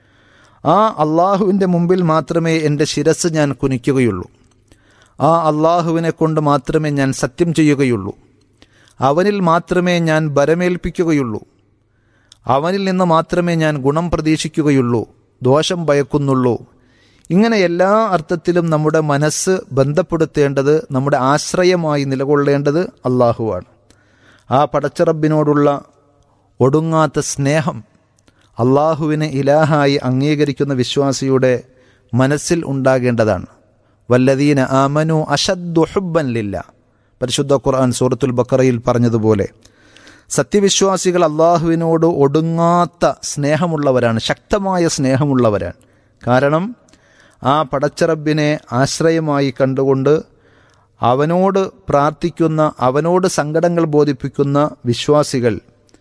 G: ആ അള്ളാഹുവിൻ്റെ മുമ്പിൽ മാത്രമേ എൻ്റെ ശിരസ് ഞാൻ കുനിക്കുകയുള്ളൂ ആ അള്ളാഹുവിനെ കൊണ്ട് മാത്രമേ ഞാൻ സത്യം ചെയ്യുകയുള്ളൂ അവനിൽ മാത്രമേ ഞാൻ ബരമേൽപ്പിക്കുകയുള്ളൂ അവനിൽ നിന്ന് മാത്രമേ ഞാൻ ഗുണം പ്രതീക്ഷിക്കുകയുള്ളൂ ദോഷം ഭയക്കുന്നുള്ളൂ ഇങ്ങനെ എല്ലാ അർത്ഥത്തിലും നമ്മുടെ മനസ്സ് ബന്ധപ്പെടുത്തേണ്ടത് നമ്മുടെ ആശ്രയമായി നിലകൊള്ളേണ്ടത് അള്ളാഹുവാണ് ആ പടച്ചറബിനോടുള്ള ഒടുങ്ങാത്ത സ്നേഹം അള്ളാഹുവിനെ ഇലാഹായി അംഗീകരിക്കുന്ന വിശ്വാസിയുടെ മനസ്സിൽ ഉണ്ടാകേണ്ടതാണ് വല്ലദീന ആമനു അഷദ്ദു ഹുബ്ബൻ ലില്ല പരിശുദ്ധ ഖുർആൻ സൂറത്തുൽ ബക്കറയിൽ പറഞ്ഞതുപോലെ സത്യവിശ്വാസികൾ അള്ളാഹുവിനോട് ഒടുങ്ങാത്ത സ്നേഹമുള്ളവരാണ് ശക്തമായ സ്നേഹമുള്ളവരാണ് കാരണം ആ പടച്ചറബിനെ ആശ്രയമായി കണ്ടുകൊണ്ട് അവനോട് പ്രാർത്ഥിക്കുന്ന അവനോട് സങ്കടങ്ങൾ ബോധിപ്പിക്കുന്ന വിശ്വാസികൾ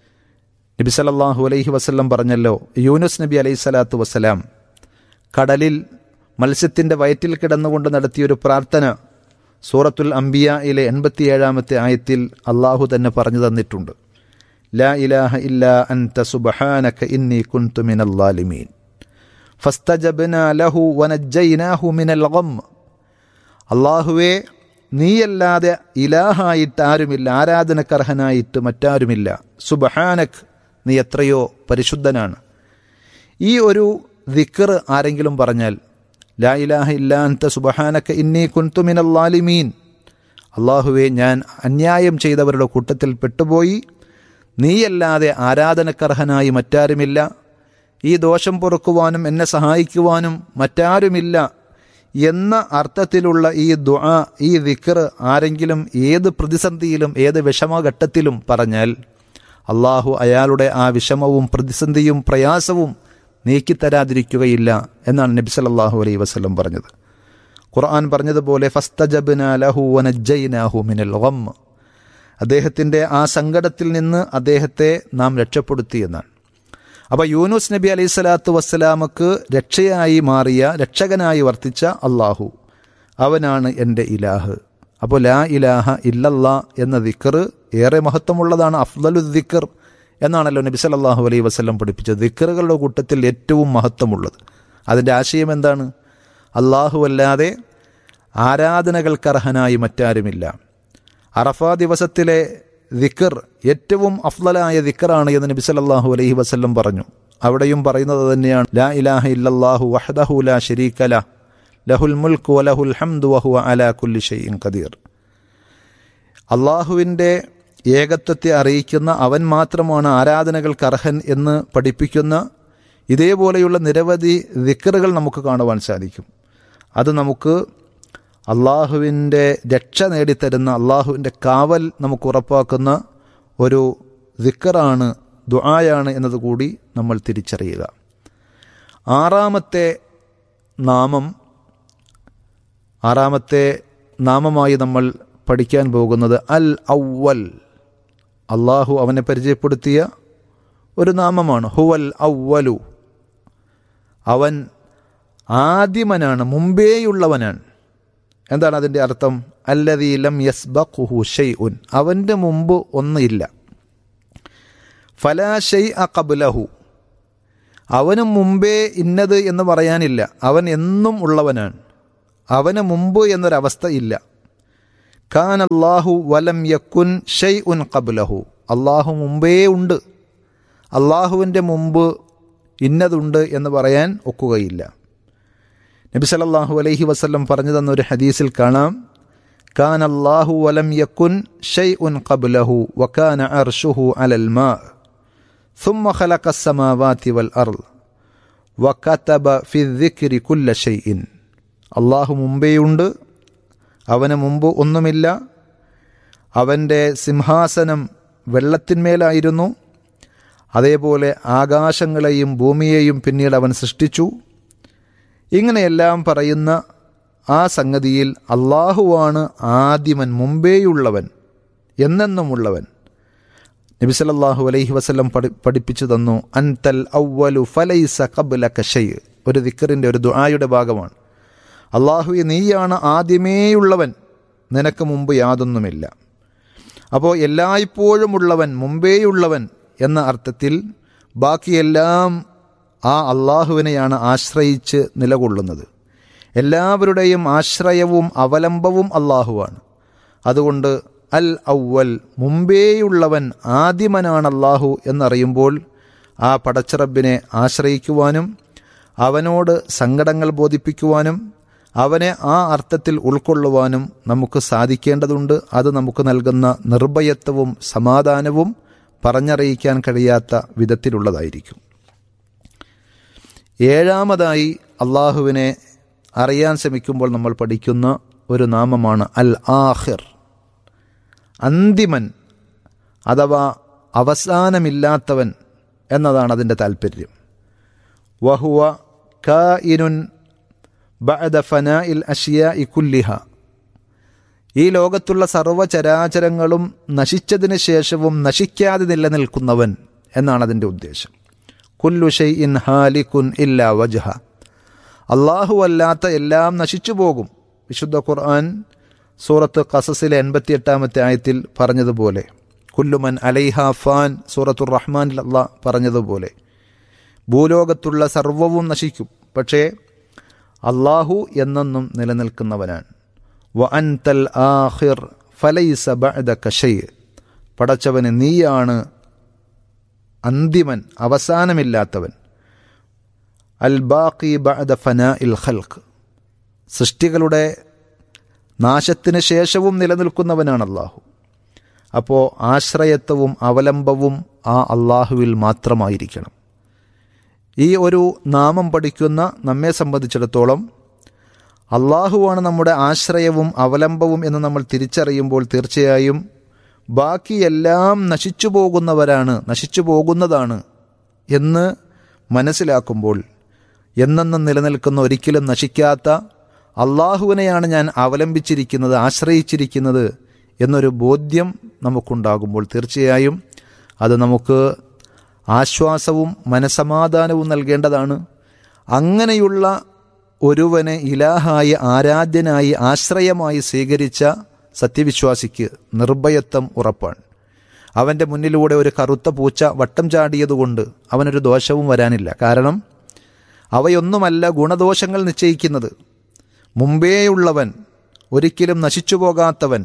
G: നബി സല്ലല്ലാഹു അലൈഹി വസല്ലം പറഞ്ഞല്ലോ യൂനുസ് നബി അലൈഹി സ്വലാത്തു വസ്സലാം കടലിൽ മത്സ്യത്തിൻ്റെ വയറ്റിൽ കിടന്നുകൊണ്ട് നടത്തിയൊരു പ്രാർത്ഥന സൂറത്തുൽ അംബിയയിലെ എൺപത്തിയേഴാമത്തെ ആയത്തിൽ അള്ളാഹു തന്നെ പറഞ്ഞു തന്നിട്ടുണ്ട് ലാ ഇലാഹ ഇല്ലാ അൻത സുബ്ഹാനക ഇന്നി കുൻതു മിനൽ ളാലിമീൻ ഫസ്തജബ്ന ലഹു വനജ്ജൈനാഹു മിനൽ ഗം അള്ളാഹുവേ നീയല്ലാതെ ഇലാഹായിട്ട് ആരുമില്ല ആരാധനക്കർഹനായിട്ട് മറ്റാരുമില്ല സുബഹാനക് നീ എത്രയോ പരിശുദ്ധനാണ് ഈ ഒരു ദിക്കർ ആരെങ്കിലും പറഞ്ഞാൽ ലാ ഇലാഹ ഇല്ലാന്ത സുബഹാനക്ക ഇന്നി കുൻതുമിനൽ ലാലിമീൻ അള്ളാഹുവെ ഞാൻ അന്യായം ചെയ്തവരുടെ കൂട്ടത്തിൽ പെട്ടുപോയി നീയല്ലാതെ ആരാധനക്കർഹനായി മറ്റാരുമില്ല ഈ ദോഷം പൊറുക്കുവാനും എന്നെ സഹായിക്കുവാനും മറ്റാരുമില്ല എന്ന അർത്ഥത്തിലുള്ള ഈ ദുആ ഈ ദിക്കർ ആരെങ്കിലും ഏത് പ്രതിസന്ധിയിലും ഏത് വിഷമഘട്ടത്തിലും പറഞ്ഞാൽ അള്ളാഹു അയാളുടെ ആ വിഷമവും പ്രതിസന്ധിയും പ്രയാസവും നീക്കിത്തരാതിരിക്കുകയില്ല എന്നാണ് നബി സല്ലല്ലാഹു അലൈഹി വസല്ലം പറഞ്ഞത് ഖുർആൻ പറഞ്ഞതുപോലെ ഫസ്തജബ്ന ലഹു വനജ്ജൈനാഹു മിനൽ ഗം അദ്ദേഹത്തിൻ്റെ ആ സങ്കടത്തിൽ നിന്ന് അദ്ദേഹത്തെ നാം രക്ഷപ്പെടുത്തി എന്നാണ് അപ്പോൾ യൂനുസ് നബി അലൈഹി സ്വലാത്തു വസ്സലാമക്ക് രക്ഷയായി മാറിയ രക്ഷകനായി വർത്തിച്ച അള്ളാഹു അവനാണ് എൻ്റെ ഇലാഹ് അപ്പോൾ ലാ ഇലാഹ ഇല്ലല്ലാ എന്ന ദിക്കർ ഏറെ മഹത്വമുള്ളതാണ് അഫ്ദലു ദിക്കർ എന്നാണല്ലോ നബി സല്ലല്ലാഹു അലൈഹി വസല്ലം പഠിപ്പിച്ചത് ദിക്കറുകളുടെ കൂട്ടത്തിൽ ഏറ്റവും മഹത്വമുള്ളത് അതിൻ്റെ ആശയം എന്താണ് അള്ളാഹു അല്ലാതെ ആരാധനകൾക്കർഹനായി മറ്റാരുമില്ല അറഫ ദിവസത്തിലെ ദിക്കർ ഏറ്റവും അഫ്ലലായ ദിക്കറാണ് എന്ന് നബി സല്ലല്ലാഹു അലൈഹി വസല്ലം പറഞ്ഞു അവിടെയും പറയുന്നത് തന്നെയാണ് ലാ ഇലാഹ ഇല്ലല്ലാഹു വഹ്ദഹു ലാ ശരീക ല ലഹുൽ മുൽക്ക് വലഹുൽ ഹംദു വഹുവ അലാ കുല്ലി ഷൈഇൻ ഖദീർ അള്ളാഹുവിൻ്റെ ഏകത്വത്തെ അറിയിക്കുന്ന അവൻ മാത്രമാണ് ആരാധനകൾക്ക് അർഹൻ എന്ന് പഠിപ്പിക്കുന്ന ഇതേപോലെയുള്ള നിരവധി ദിക്കറുകൾ നമുക്ക് കാണുവാൻ സാധിക്കും അത് നമുക്ക് അള്ളാഹുവിൻ്റെ രക്ഷ നേടിത്തരുന്ന അള്ളാഹുവിൻ്റെ കാവൽ നമുക്ക് ഉറപ്പാക്കുന്ന ഒരു ദിക്കറാണ് ദുആയാണ് എന്നതുകൂടി നമ്മൾ തിരിച്ചറിയുക ആറാമത്തെ നാമം ആറാമത്തെ നാമമായി നമ്മൾ പഠിക്കാൻ പോകുന്നത് അൽ ഔവൽ അള്ളാഹു അവനെ പരിചയപ്പെടുത്തിയ ഒരു നാമമാണ് ഹുവൽ ഔവലു അവൻ ആദിമനാണ് മുമ്പേയുള്ളവനാണ് എന്താണ് അതിൻ്റെ അർത്ഥം അല്ലതീലം യസ്ബഖുഹു ഷെയ് ഉൻ അവൻ്റെ മുമ്പ് ഒന്നില്ല ഫലാ ഷെയ് അ കബുലഹു അവന് മുമ്പേ ഇന്നത് എന്ന് പറയാനില്ല അവൻ എന്നും ഉള്ളവനാണ് അവന് മുമ്പ് എന്നൊരവസ്ഥ ഇല്ല ഖാൻ അള്ളാഹു വലം യക്കുൻ ഷെയ് ഉൻ കബുലഹു അള്ളാഹു മുമ്പേ ഉണ്ട് അള്ളാഹുവിൻ്റെ മുമ്പ് ഇന്നതുണ്ട് എന്ന് പറയാൻ ഒക്കുകയില്ല നബി സല്ലല്ലാഹു അലൈഹി വസല്ലം പറഞ്ഞു തന്ന ഒരു ഹദീസിൽ കാണാം കാൻ അല്ലാഹു വലം യക്കുൻ ഷൈഉൻ ഖബ്ലഹു വകാന അർഷുഹു അലൽ മാ ثم خلق السماوات والأرض وكتب في الذكر كل شيء അള്ളാഹു മുമ്പേയുണ്ട് അവന് മുമ്പ് ഒന്നുമില്ല അവൻ്റെ സിംഹാസനം വെള്ളത്തിന്മേലായിരുന്നു അതേപോലെ ആകാശങ്ങളെയും ഭൂമിയെയും പിന്നീട് അവൻ സൃഷ്ടിച്ചു ഇങ്ങനെയെല്ലാം പറയുന്ന ആ സംഗതിയിൽ അള്ളാഹുവാണ് ആദിമൻ മുമ്പേയുള്ളവൻ എന്നെന്നുമുള്ളവൻ നബി സല്ലല്ലാഹു അലൈഹി വസല്ലം പഠി പഠിപ്പിച്ചു തന്നു അൻതൽ ഔവലു ഫലൈസ ഖബ്ലക ഷൈ ഒരു ദിക്കറിൻ്റെ ഒരു ദുആയുടെ ഭാഗമാണ് അള്ളാഹു നീയാണ് ആദ്യമേയുള്ളവൻ നിനക്ക് മുമ്പ് യാതൊന്നുമില്ല അപ്പോൾ എല്ലായ്പ്പോഴും ഉള്ളവൻ മുമ്പേയുള്ളവൻ എന്ന അർത്ഥത്തിൽ ബാക്കിയെല്ലാം ആ അള്ളാഹുവിനെയാണ് ആശ്രയിച്ച് നിലകൊള്ളുന്നത് എല്ലാവരുടെയും ആശ്രയവും അവലംബവും അള്ളാഹുവാണ് അതുകൊണ്ട് അൽ ഔവൽ മുമ്പേയുള്ളവൻ ആദിമനാണ് അള്ളാഹു എന്നറിയുമ്പോൾ ആ പടച്ചിറബിനെ ആശ്രയിക്കുവാനും അവനോട് സങ്കടങ്ങൾ ബോധിപ്പിക്കുവാനും അവനെ ആ അർത്ഥത്തിൽ ഉൾക്കൊള്ളുവാനും നമുക്ക് സാധിക്കേണ്ടതുണ്ട് അത് നമുക്ക് നൽകുന്ന നിർഭയത്വവും സമാധാനവും പറഞ്ഞറിയിക്കാൻ കഴിയാത്ത വിധത്തിലുള്ളതായിരിക്കും ഏഴാമതായി അള്ളാഹുവിനെ അറിയാൻ ശ്രമിക്കുമ്പോൾ നമ്മൾ പഠിക്കുന്ന ഒരു നാമമാണ് അൽ ആഹിർ അന്തിമൻ അഥവാ അവസാനമില്ലാത്തവൻ എന്നതാണ് അതിൻ്റെ താല്പര്യം വഹുവ കായിനുൻ ബഅദ ഫനാഇൽ അഷിയാഇ കുല്ലിഹ ഈ ലോകത്തുള്ള സർവ്വചരാചരങ്ങളും നശിച്ചതിന് ശേഷവും നശിക്കാതെ നിലനിൽക്കുന്നവൻ എന്നാണ് അതിൻ്റെ ഉദ്ദേശം കുല്ലു ഷൈഇൻ ഹാലിക്കുൻ ഇല്ല വജ്ഹ അള്ളാഹു അല്ലാത്ത എല്ലാം നശിച്ചു പോകും വിശുദ്ധ ഖുർആൻ സൂറത്ത് ഖസസിലെ എൺപത്തിയെട്ടാമത്തെ ആയത്തിൽ പറഞ്ഞതുപോലെ കുല്ലുമൻ അലൈഹ ഫാൻ സൂറത്തുർ റഹ്മാനിൽ അള്ളാഹ് പറഞ്ഞതുപോലെ ഭൂലോകത്തുള്ള സർവവും നശിക്കും പക്ഷേ അള്ളാഹു എന്നെന്നും നിലനിൽക്കുന്നവനാണ് വ അൻതൽ ആഹിർ ഫലൈസ ബഅദക ഷൈ പടച്ചവന് നീയാണ് അന്തിമൻ അവസാനമില്ലാത്തവൻ അൽ ബാഖി ബഅദ ഫനാ ഇൽ ഖൽഖ് സൃഷ്ടികളുടെ നാശത്തിന് ശേഷവും നിലനിൽക്കുന്നവനാണ് അള്ളാഹു അപ്പോൾ ആശ്രയത്വവും അവലംബവും ആ അള്ളാഹുവിൽ മാത്രമായിരിക്കണം ഈ ഒരു നാമം പഠിക്കുന്ന നമ്മെ സംബന്ധിച്ചിടത്തോളം അള്ളാഹുവാണ് നമ്മുടെ ആശ്രയവും അവലംബവും എന്ന് നമ്മൾ തിരിച്ചറിയുമ്പോൾ തീർച്ചയായും ബാക്കിയെല്ലാം നശിച്ചു പോകുന്നവരാണ് നശിച്ചു പോകുന്നതാണ് എന്ന് മനസ്സിലാക്കുമ്പോൾ എന്നെന്നും നിലനിൽക്കുന്ന ഒരിക്കലും നശിക്കാത്ത അള്ളാഹുവിനെയാണ് ഞാൻ അവലംബിച്ചിരിക്കുന്നത് ആശ്രയിച്ചിരിക്കുന്നത് എന്നൊരു ബോധ്യം നമുക്കുണ്ടാകുമ്പോൾ തീർച്ചയായും അത് നമുക്ക് ആശ്വാസവും മനസമാധാനവും നൽകേണ്ടതാണ് അങ്ങനെയുള്ള ഒരുവനെ ഇലാഹായി ആരാധ്യനായി ആശ്രയമായി സ്വീകരിച്ച സത്യവിശ്വാസിക്ക് നിർഭയത്വം ഉറപ്പാണ് അവൻ്റെ മുന്നിലൂടെ ഒരു കറുത്ത പൂച്ച വട്ടം ചാടിയതുകൊണ്ട് അവനൊരു ദോഷവും വരാനില്ല കാരണം അവയൊന്നുമല്ല ഗുണദോഷങ്ങൾ നിശ്ചയിക്കുന്നത് മുമ്പേയുള്ളവൻ ഒരിക്കലും നശിച്ചു പോകാത്തവൻ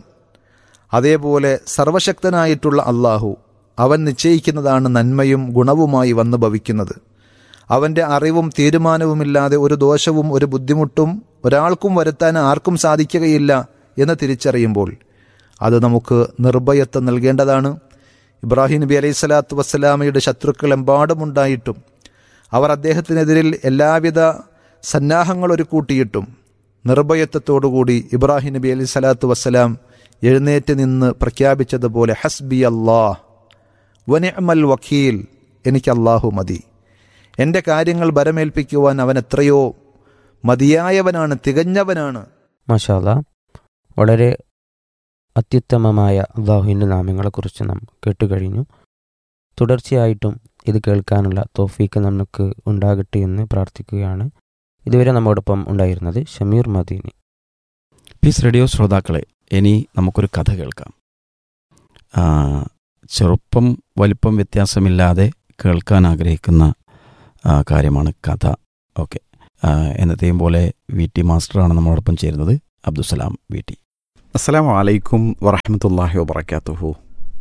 G: അതേപോലെ സർവശക്തനായിട്ടുള്ള അള്ളാഹു അവൻ നിശ്ചയിക്കുന്നതാണ് നന്മയും ഗുണവുമായി വന്നു ഭവിക്കുന്നത് അവൻ്റെ അറിവും തീരുമാനവുമില്ലാതെ ഒരു ദോഷവും ഒരു ബുദ്ധിമുട്ടും ഒരാൾക്കും വരുത്താൻ ആർക്കും സാധിക്കുകയില്ല എന്ന് തിരിച്ചറിയുമ്പോൾ അത് നമുക്ക് നിർഭയത്വം നൽകേണ്ടതാണ് ഇബ്രാഹിം നബി അലൈഹി സ്വലാത്തു വസ്സലാമയുടെ ശത്രുക്കൾ എമ്പാടുമുണ്ടായിട്ടും അവർ അദ്ദേഹത്തിനെതിരിൽ എല്ലാവിധ സന്നാഹങ്ങൾ ഒരു കൂട്ടിയിട്ടും നിർഭയത്വത്തോടുകൂടി ഇബ്രാഹിം നബി അലൈഹി സ്വലാത്തു വസ്സലാം എഴുന്നേറ്റ് നിന്ന് പ്രഖ്യാപിച്ചതുപോലെ ഹസ്ബി അള്ളാഹ് വനിഅമൽ വക്കീൽ എനിക്ക് അള്ളാഹു മതി എൻ്റെ കാര്യങ്ങൾ ബരമേൽപ്പിക്കുവാൻ അവൻ എത്രയോ മതിയായവനാണ് തികഞ്ഞവനാണ്
B: മാഷാല്ല വളരെ അത്യുത്തമമായ അള്ളാഹുവിൻ്റെ നാമങ്ങളെക്കുറിച്ച് നാം കേട്ടുകഴിഞ്ഞു തുടർച്ചയായിട്ടും ഇത് കേൾക്കാനുള്ള തോഫീക്ക് നമുക്ക് ഉണ്ടാകട്ടെ എന്ന് പ്രാർത്ഥിക്കുകയാണ് ഇതുവരെ നമ്മോടൊപ്പം ഉണ്ടായിരുന്നത് ഷമീർ മദീനി
F: പീസ് റേഡിയോ ശ്രോതാക്കളെ ഇനി നമുക്കൊരു കഥ കേൾക്കാം ആ, ചെറുപ്പം വലിപ്പം വ്യത്യാസമില്ലാതെ കേൾക്കാൻ ആഗ്രഹിക്കുന്ന ആ, കാര്യമാണ് കഥ ഓക്കെ എന്നത്തെയും പോലെ വി ടി മാസ്റ്ററാണ് നമ്മളോടൊപ്പം ചേരുന്നത് അബ്ദുസലാം വി ടി
H: അസ്സലാമു അലൈക്കും വറഹമത്തല്ലാഹി വബർക്കാത്തുഹു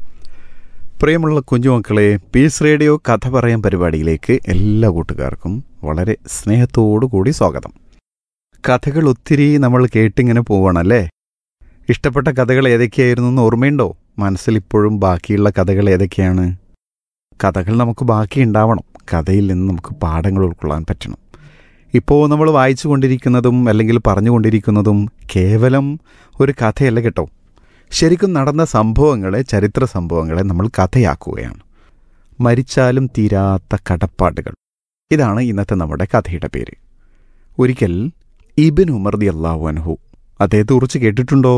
H: പ്രിയമുള്ള കുഞ്ഞുമക്കളെ പീസ് റേഡിയോ കഥ പറയാൻ പരിപാടിയിലേക്ക് എല്ലാ കൂട്ടുകാർക്കും വളരെ സ്നേഹത്തോടു കൂടി സ്വാഗതം കഥകൾ ഒത്തിരി നമ്മൾ കേട്ടിങ്ങനെ പോവണല്ലേ ഇഷ്ടപ്പെട്ട കഥകൾ ഏതൊക്കെയായിരുന്നു എന്ന് ഓർമ്മയുണ്ടോ മനസ്സിൽ ഇപ്പോഴും ബാക്കിയുള്ള കഥകൾ ഏതൊക്കെയാണ് കഥകൾ നമുക്ക് ബാക്കി ഉണ്ടാവണം കഥയിൽ നിന്ന് നമുക്ക് പാഠങ്ങൾ ഉൾക്കൊള്ളാൻ പറ്റണം ഇപ്പോൾ നമ്മൾ വായിച്ചു കൊണ്ടിരിക്കുന്നതും അല്ലെങ്കിൽ പറഞ്ഞുകൊണ്ടിരിക്കുന്നതും കേവലം ഒരു കഥയല്ല കേട്ടോ ശരിക്കും നടന്ന സംഭവങ്ങളെ ചരിത്ര സംഭവങ്ങളെ നമ്മൾ കഥയാക്കുകയാണ് മരിച്ചാലും തീരാത്ത കടപ്പാടുകൾ ഇതാണ് ഇന്നത്തെ നമ്മുടെ കഥയുടെ പേര് ഒരിക്കൽ ഇബിൻ ഉമർ ദി അള്ളാഹു അൻഹു അദ്ദേഹത്തെ കുറിച്ച് കേട്ടിട്ടുണ്ടോ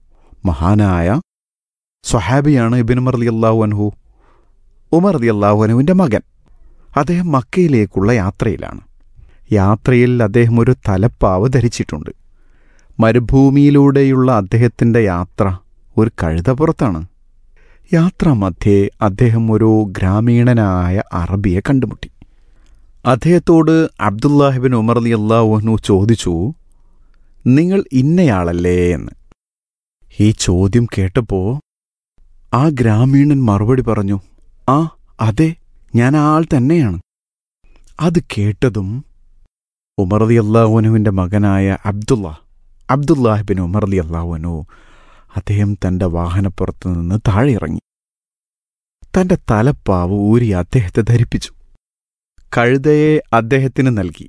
H: മഹാനായ സ്വഹാബിയാണ് ഇബിൻ ഉമർ ദി അള്ളാഹു അൻഹു ഉമർ ദി അള്ളാഹു അൻഹുവിൻ്റെ മകൻ അദ്ദേഹം മക്കയിലേക്കുള്ള യാത്രയിലാണ് യാത്രയിൽ അദ്ദേഹം ഒരു തലപ്പാവ് ധരിച്ചിട്ടുണ്ട് മരുഭൂമിയിലൂടെയുള്ള അദ്ദേഹത്തിൻ്റെ യാത്ര ഒരു കഴുതപ്പുറത്താണ് യാത്രാമധ്യേ അദ്ദേഹം ഒരു ഗ്രാമീണനായ അറബിയെ കണ്ടുമുട്ടി അദ്ദേഹത്തോട് അബ്ദുല്ലാഹിബിൻ ഉമർ അലി അള്ളാഹുനു ചോദിച്ചു നിങ്ങൾ ഇന്നയാളല്ലേ എന്ന് ഈ ചോദ്യം കേട്ടപ്പോ ആ ഗ്രാമീണൻ മറുപടി പറഞ്ഞു ആ അതെ ഞാൻ ആ ആൾ തന്നെയാണ് അത് കേട്ടതും ഉമർ അലി അള്ളാഹുനുവിൻ്റെ മകനായ അബ്ദുള്ള അബ്ദുല്ലാഹിബിൻ ഉമർ അലി അള്ളാഹുനു അദ്ദേഹം തന്റെ വാഹനപ്പുറത്തു നിന്ന് താഴെ ഇറങ്ങി തന്റെ തലപ്പാവ് ഊരി അദ്ദേഹത്തെ ധരിപ്പിച്ചു കഴുതയെ അദ്ദേഹത്തിന് നൽകി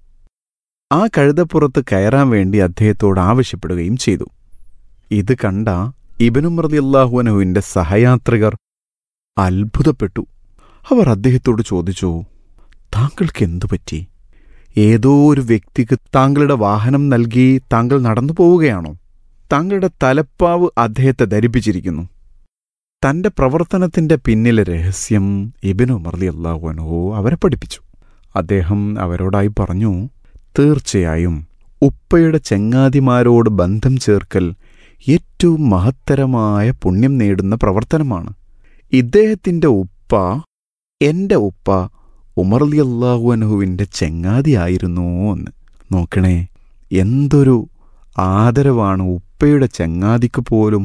H: ആ കഴുതപ്പുറത്ത് കയറാൻ വേണ്ടി അദ്ദേഹത്തോട് ആവശ്യപ്പെടുകയും ചെയ്തു ഇത് കണ്ട ഇബനുമൃതി അള്ളാഹുനഹുവിന്റെ സഹയാത്രികർ അത്ഭുതപ്പെട്ടു അവർ അദ്ദേഹത്തോട് ചോദിച്ചു താങ്കൾക്ക് എന്തു പറ്റി ഏതോ ഒരു വ്യക്തിക്ക് താങ്കളുടെ വാഹനം നൽകി താങ്കൾ നടന്നു പോവുകയാണോ താങ്കളുടെ തലപ്പാവ് അദ്ദേഹത്തെ ധരിപ്പിച്ചിരിക്കുന്നു തന്റെ പ്രവർത്തനത്തിന്റെ പിന്നിലെ രഹസ്യം ഇബിനു മർലി അള്ളാഹുനോ അവരെ പഠിപ്പിച്ചു അദ്ദേഹം അവരോടായി പറഞ്ഞു തീർച്ചയായും ഉപ്പയുടെ ചെങ്ങാതിമാരോട് ബന്ധം ചേർക്കൽ ഏറ്റവും മഹത്തരമായ പുണ്യം നേടുന്ന പ്രവർത്തനമാണ് ഇദ്ദേഹത്തിന്റെ ഉപ്പ എന്റെ ഉപ്പ ഉമർലി അള്ളാഹുഅനഹുവിന്റെ ചെങ്ങാതിയായിരുന്നു എന്ന് നോക്കണേ എന്തൊരു ആദരവാണ് ഉപ്പയുടെ ചങ്ങാതിക്ക് പോലും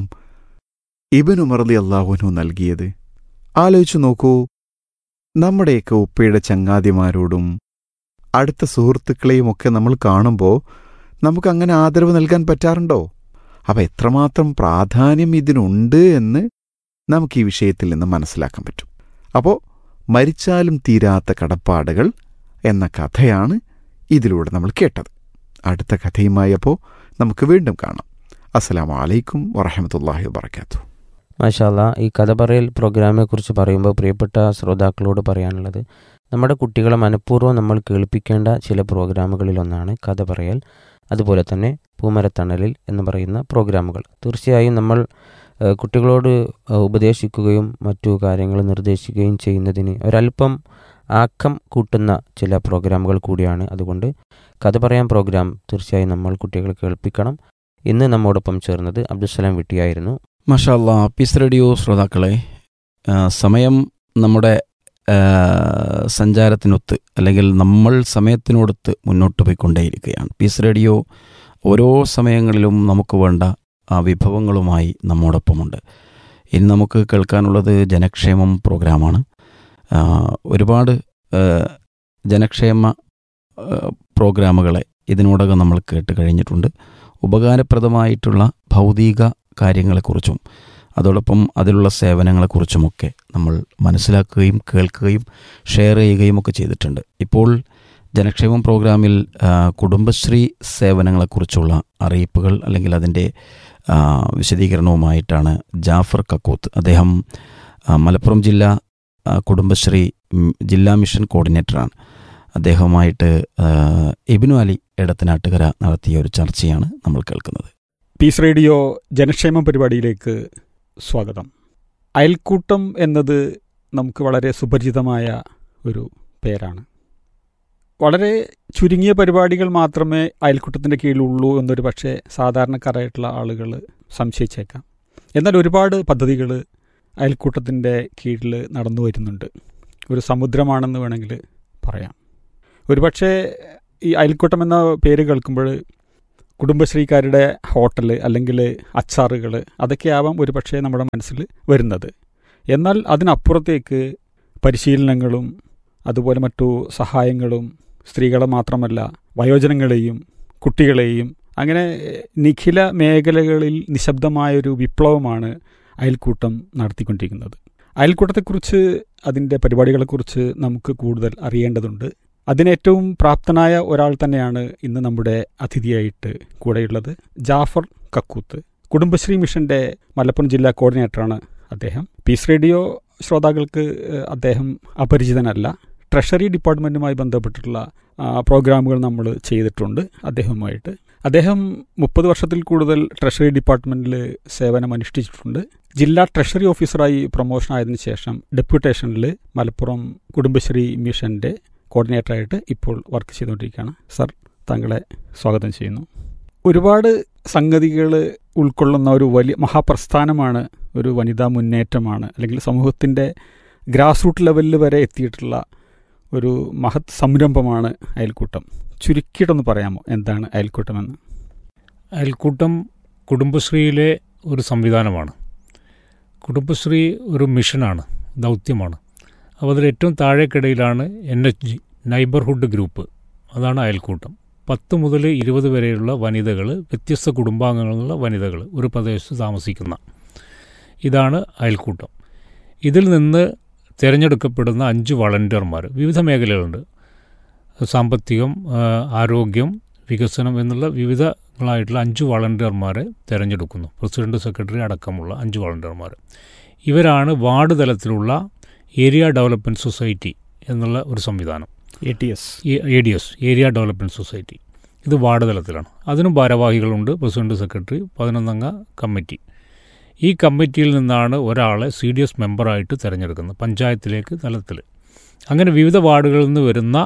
H: ഇബൻ ഉമർലി അള്ളാഹുനു നൽകിയത് ആലോചിച്ചു നോക്കൂ നമ്മുടെയൊക്കെ ഉപ്പയുടെ ചങ്ങാതിമാരോടും അടുത്ത സുഹൃത്തുക്കളെയുമൊക്കെ നമ്മൾ കാണുമ്പോൾ നമുക്കങ്ങനെ ആദരവ് നൽകാൻ പറ്റാറുണ്ടോ അപ്പം എത്രമാത്രം പ്രാധാന്യം ഇതിനുണ്ട് എന്ന് നമുക്ക് ഈ വിഷയത്തിൽ നിന്ന് മനസ്സിലാക്കാൻ പറ്റും അപ്പോൾ മരിച്ചാലും തീരാത്ത കടപ്പാടുകൾ എന്ന കഥയാണ് ഇതിലൂടെ നമ്മൾ കേട്ടത് അടുത്ത കഥയുമായി അപ്പോൾ നമുക്ക് വീണ്ടും കാണാം അസ്സലാമു അലൈക്കും വറഹമത്തല്ലാഹി വാബർക്കാത്തു
B: മാഷാല്ല ഈ കഥ പറയൽ പ്രോഗ്രാമിനെക്കുറിച്ച് പറയുമ്പോൾ പ്രിയപ്പെട്ട ശ്രോതാക്കളോട് പറയാനുള്ളത് നമ്മുടെ കുട്ടികളെ മനഃപൂർവ്വം നമ്മൾ കേൾപ്പിക്കേണ്ട ചില പ്രോഗ്രാമുകളിലൊന്നാണ് കഥ പറയൽ അതുപോലെ തന്നെ പൂമരത്തണലിൽ എന്ന് പറയുന്ന പ്രോഗ്രാമുകൾ തീർച്ചയായും നമ്മൾ ഏഹ്, കുട്ടികളോട് ഏഹ്, ഉപദേശിക്കുകയും മറ്റു കാര്യങ്ങൾ നിർദ്ദേശിക്കുകയും ചെയ്യുന്നതിന് ഒരല്പം ആക്കം കൂട്ടുന്ന ചില പ്രോഗ്രാമുകൾ കൂടിയാണ് അതുകൊണ്ട് കഥ പറയാൻ പ്രോഗ്രാം തീർച്ചയായും നമ്മൾ കുട്ടികളെ കേൾപ്പിക്കണം ഇന്ന് നമ്മോടൊപ്പം ചേർന്നത് അബ്ദുസലാം വിട്ടിയായിരുന്നു
F: മഷാല്ല പീസ് റേഡിയോ ശ്രോതാക്കളെ ആ, സമയം നമ്മുടെ ആ, സഞ്ചാരത്തിനൊത്ത് അല്ലെങ്കിൽ നമ്മൾ സമയത്തിനോടൊത്ത് മുന്നോട്ട് പോയിക്കൊണ്ടേയിരിക്കുകയാണ് പീസ് റേഡിയോ ഓരോ സമയങ്ങളിലും നമുക്ക് വേണ്ട ആ വിഭവങ്ങളുമായി നമ്മോടൊപ്പമുണ്ട് ഇനി നമുക്ക് കേൾക്കാനുള്ളത് ജനക്ഷേമം പ്രോഗ്രാമാണ് ആ, ഒരുപാട് ആ, ജനക്ഷേമ ആ, പ്രോഗ്രാമുകളെ ഇതിനോടകം നമ്മൾ കേട്ട് കഴിഞ്ഞിട്ടുണ്ട് ഉപകാരപ്രദമായിട്ടുള്ള ഭൗതിക കാര്യങ്ങളെക്കുറിച്ചും അതോടൊപ്പം അതിലുള്ള സേവനങ്ങളെക്കുറിച്ചുമൊക്കെ നമ്മൾ മനസ്സിലാക്കുകയും കേൾക്കുകയും ഷെയർ ചെയ്യുകയും ഒക്കെ ചെയ്തിട്ടുണ്ട് ഇപ്പോൾ ജനക്ഷേമം പ്രോഗ്രാമിൽ ആ, കുടുംബശ്രീ സേവനങ്ങളെക്കുറിച്ചുള്ള അറിയിപ്പുകൾ അല്ലെങ്കിൽ അതിൻ്റെ ആ, വിശദീകരണവുമായിട്ടാണ് ജാഫർ കക്കൂത്ത് അദ്ദേഹം ആ, മലപ്പുറം ജില്ലാ ആ, കുടുംബശ്രീ ഉം, ജില്ലാ മിഷൻ കോർഡിനേറ്ററാണ് അദ്ദേഹവുമായിട്ട് ആ, ഇബിനു അലി എടത്തനാട്ടുകര നടത്തിയ ഒരു ചർച്ചയാണ് നമ്മൾ കേൾക്കുന്നത്
I: പീസ് റേഡിയോ ജനക്ഷേമ പരിപാടിയിലേക്ക് സ്വാഗതം അയൽക്കൂട്ടം എന്നത് നമുക്ക് വളരെ സുപരിചിതമായ ഒരു പേരാണ് വളരെ ചുരുങ്ങിയ പരിപാടികൾ മാത്രമേ അയൽക്കൂട്ടത്തിൻ്റെ കീഴിലുള്ളൂ എന്നൊരു പക്ഷേ സാധാരണക്കാരായിട്ടുള്ള ആളുകൾ സംശയിച്ചേക്കാം എന്നാൽ ഒരുപാട് പദ്ധതികൾ അയൽക്കൂട്ടത്തിൻ്റെ കീഴിൽ നടന്നു വരുന്നുണ്ട് ഒരു സമുദ്രമാണെന്ന് വേണമെങ്കിൽ പറയാം ഒരുപക്ഷെ ഈ അയൽക്കൂട്ടം എന്ന പേര് കേൾക്കുമ്പോൾ കുടുംബശ്രീക്കാരുടെ ഹോട്ടൽ അല്ലെങ്കിൽ അച്ചാറുകൾ അതൊക്കെയാവാം ഒരു പക്ഷേ നമ്മുടെ മനസ്സിൽ വരുന്നത് എന്നാൽ അതിനപ്പുറത്തേക്ക് പരിശീലനങ്ങളും അതുപോലെ മറ്റു സഹായങ്ങളും സ്ത്രീകളെ മാത്രമല്ല വയോജനങ്ങളെയും കുട്ടികളെയും അങ്ങനെ നിഖില മേഖലകളിൽ നിശബ്ദമായൊരു വിപ്ലവമാണ് അയൽക്കൂട്ടം നടത്തിക്കൊണ്ടിരിക്കുന്നത് അയൽക്കൂട്ടത്തെക്കുറിച്ച് അതിൻ്റെ പരിപാടികളെക്കുറിച്ച് നമുക്ക് കൂടുതൽ അറിയേണ്ടതുണ്ട് അതിനേറ്റവും പ്രാപ്തനായ ഒരാൾ തന്നെയാണ് ഇന്ന് നമ്മുടെ അതിഥിയായിട്ട് കൂടെയുള്ളത് ജാഫർ കക്കൂത്ത് കുടുംബശ്രീ മിഷന്റെ മലപ്പുറം ജില്ലാ കോർഡിനേറ്ററാണ് അദ്ദേഹം പീസ് റേഡിയോ ശ്രോതാക്കൾക്ക് ഏഹ്, അദ്ദേഹം അപരിചിതനല്ല ട്രഷറി ഡിപ്പാർട്ട്മെൻറ്റുമായി ബന്ധപ്പെട്ടിട്ടുള്ള ആ, പ്രോഗ്രാമുകൾ നമ്മൾ ചെയ്തിട്ടുണ്ട് അദ്ദേഹവുമായിട്ട് അദ്ദേഹം മുപ്പത് വർഷത്തിൽ കൂടുതൽ ട്രഷറി ഡിപ്പാർട്ട്മെൻറ്റിൽ സേവനം അനുഷ്ഠിച്ചിട്ടുണ്ട് ജില്ലാ ട്രഷറി ഓഫീസറായി പ്രൊമോഷൻ ആയതിനു ശേഷം ഡെപ്യൂട്ടേഷനിൽ മലപ്പുറം കുടുംബശ്രീ മിഷന്റെ കോർഡിനേറ്ററായിട്ട് ഇപ്പോൾ വർക്ക് ചെയ്തുകൊണ്ടിരിക്കുകയാണ് സർ താങ്കളെ സ്വാഗതം ചെയ്യുന്നു ഒരുപാട് സംഗതികൾ ഉൾക്കൊള്ളുന്ന ഒരു വലിയ മഹാപ്രസ്ഥാനമാണ് ഒരു വനിതാ മുന്നേറ്റമാണ് അല്ലെങ്കിൽ സമൂഹത്തിൻ്റെ ഗ്രാസ് റൂട്ട് ലെവലിൽ വരെ എത്തിയിട്ടുള്ള ഒരു മഹത് സംരംഭമാണ് അയൽക്കൂട്ടം ചുരുക്കിയിട്ടൊന്ന് പറയാമോ എന്താണ് അയൽക്കൂട്ടമെന്ന്
J: അയൽക്കൂട്ടം കുടുംബശ്രീയിലെ ഒരു സംവിധാനമാണ് കുടുംബശ്രീ ഒരു മിഷനാണ് ദൗത്യമാണ് അപ്പോൾ അതിൽ ഏറ്റവും താഴേക്കിടയിലാണ് N H G neighbourhood group അതാണ് അയൽക്കൂട്ടം പത്ത് മുതൽ ഇരുപത് വരെയുള്ള വനിതകൾ വ്യത്യസ്ത കുടുംബാംഗങ്ങളുള്ള വനിതകൾ ഒരു പ്രദേശത്ത് താമസിക്കുന്ന ഇതാണ് അയൽക്കൂട്ടം ഇതിൽ നിന്ന് തിരഞ്ഞെടുക്കപ്പെടുന്ന അഞ്ച് വളണ്ടിയർമാർ വിവിധ മേഖലകളുണ്ട് സാമ്പത്തികം ആ, ആരോഗ്യം വികസനം എന്നുള്ള വിവിധങ്ങളായിട്ടുള്ള അഞ്ച് വളണ്ടിയർമാരെ തിരഞ്ഞെടുക്കുന്നു പ്രസിഡന്റ് സെക്രട്ടറി അടക്കമുള്ള അഞ്ച് വളണ്ടിയർമാർ ഇവരാണ് വാർഡ് തലത്തിലുള്ള ഏരിയ ഡെവലപ്മെൻറ്റ് സൊസൈറ്റി എന്നുള്ള ഒരു സംവിധാനം
I: A T S
J: A D S area development society ഇത് വാർഡ് തലത്തിലാണ് അതിനും ഭാരവാഹികളുണ്ട് പ്രസിഡന്റ് സെക്രട്ടറി പതിനൊന്നംഗ കമ്മിറ്റി ഈ കമ്മിറ്റിയിൽ നിന്നാണ് ഒരാളെ സി ഡി എസ് മെമ്പറായിട്ട് തിരഞ്ഞെടുക്കുന്നത് പഞ്ചായത്തിലേക്ക് തലത്തിൽ അങ്ങനെ വിവിധ വാർഡുകളിൽ നിന്ന് വരുന്ന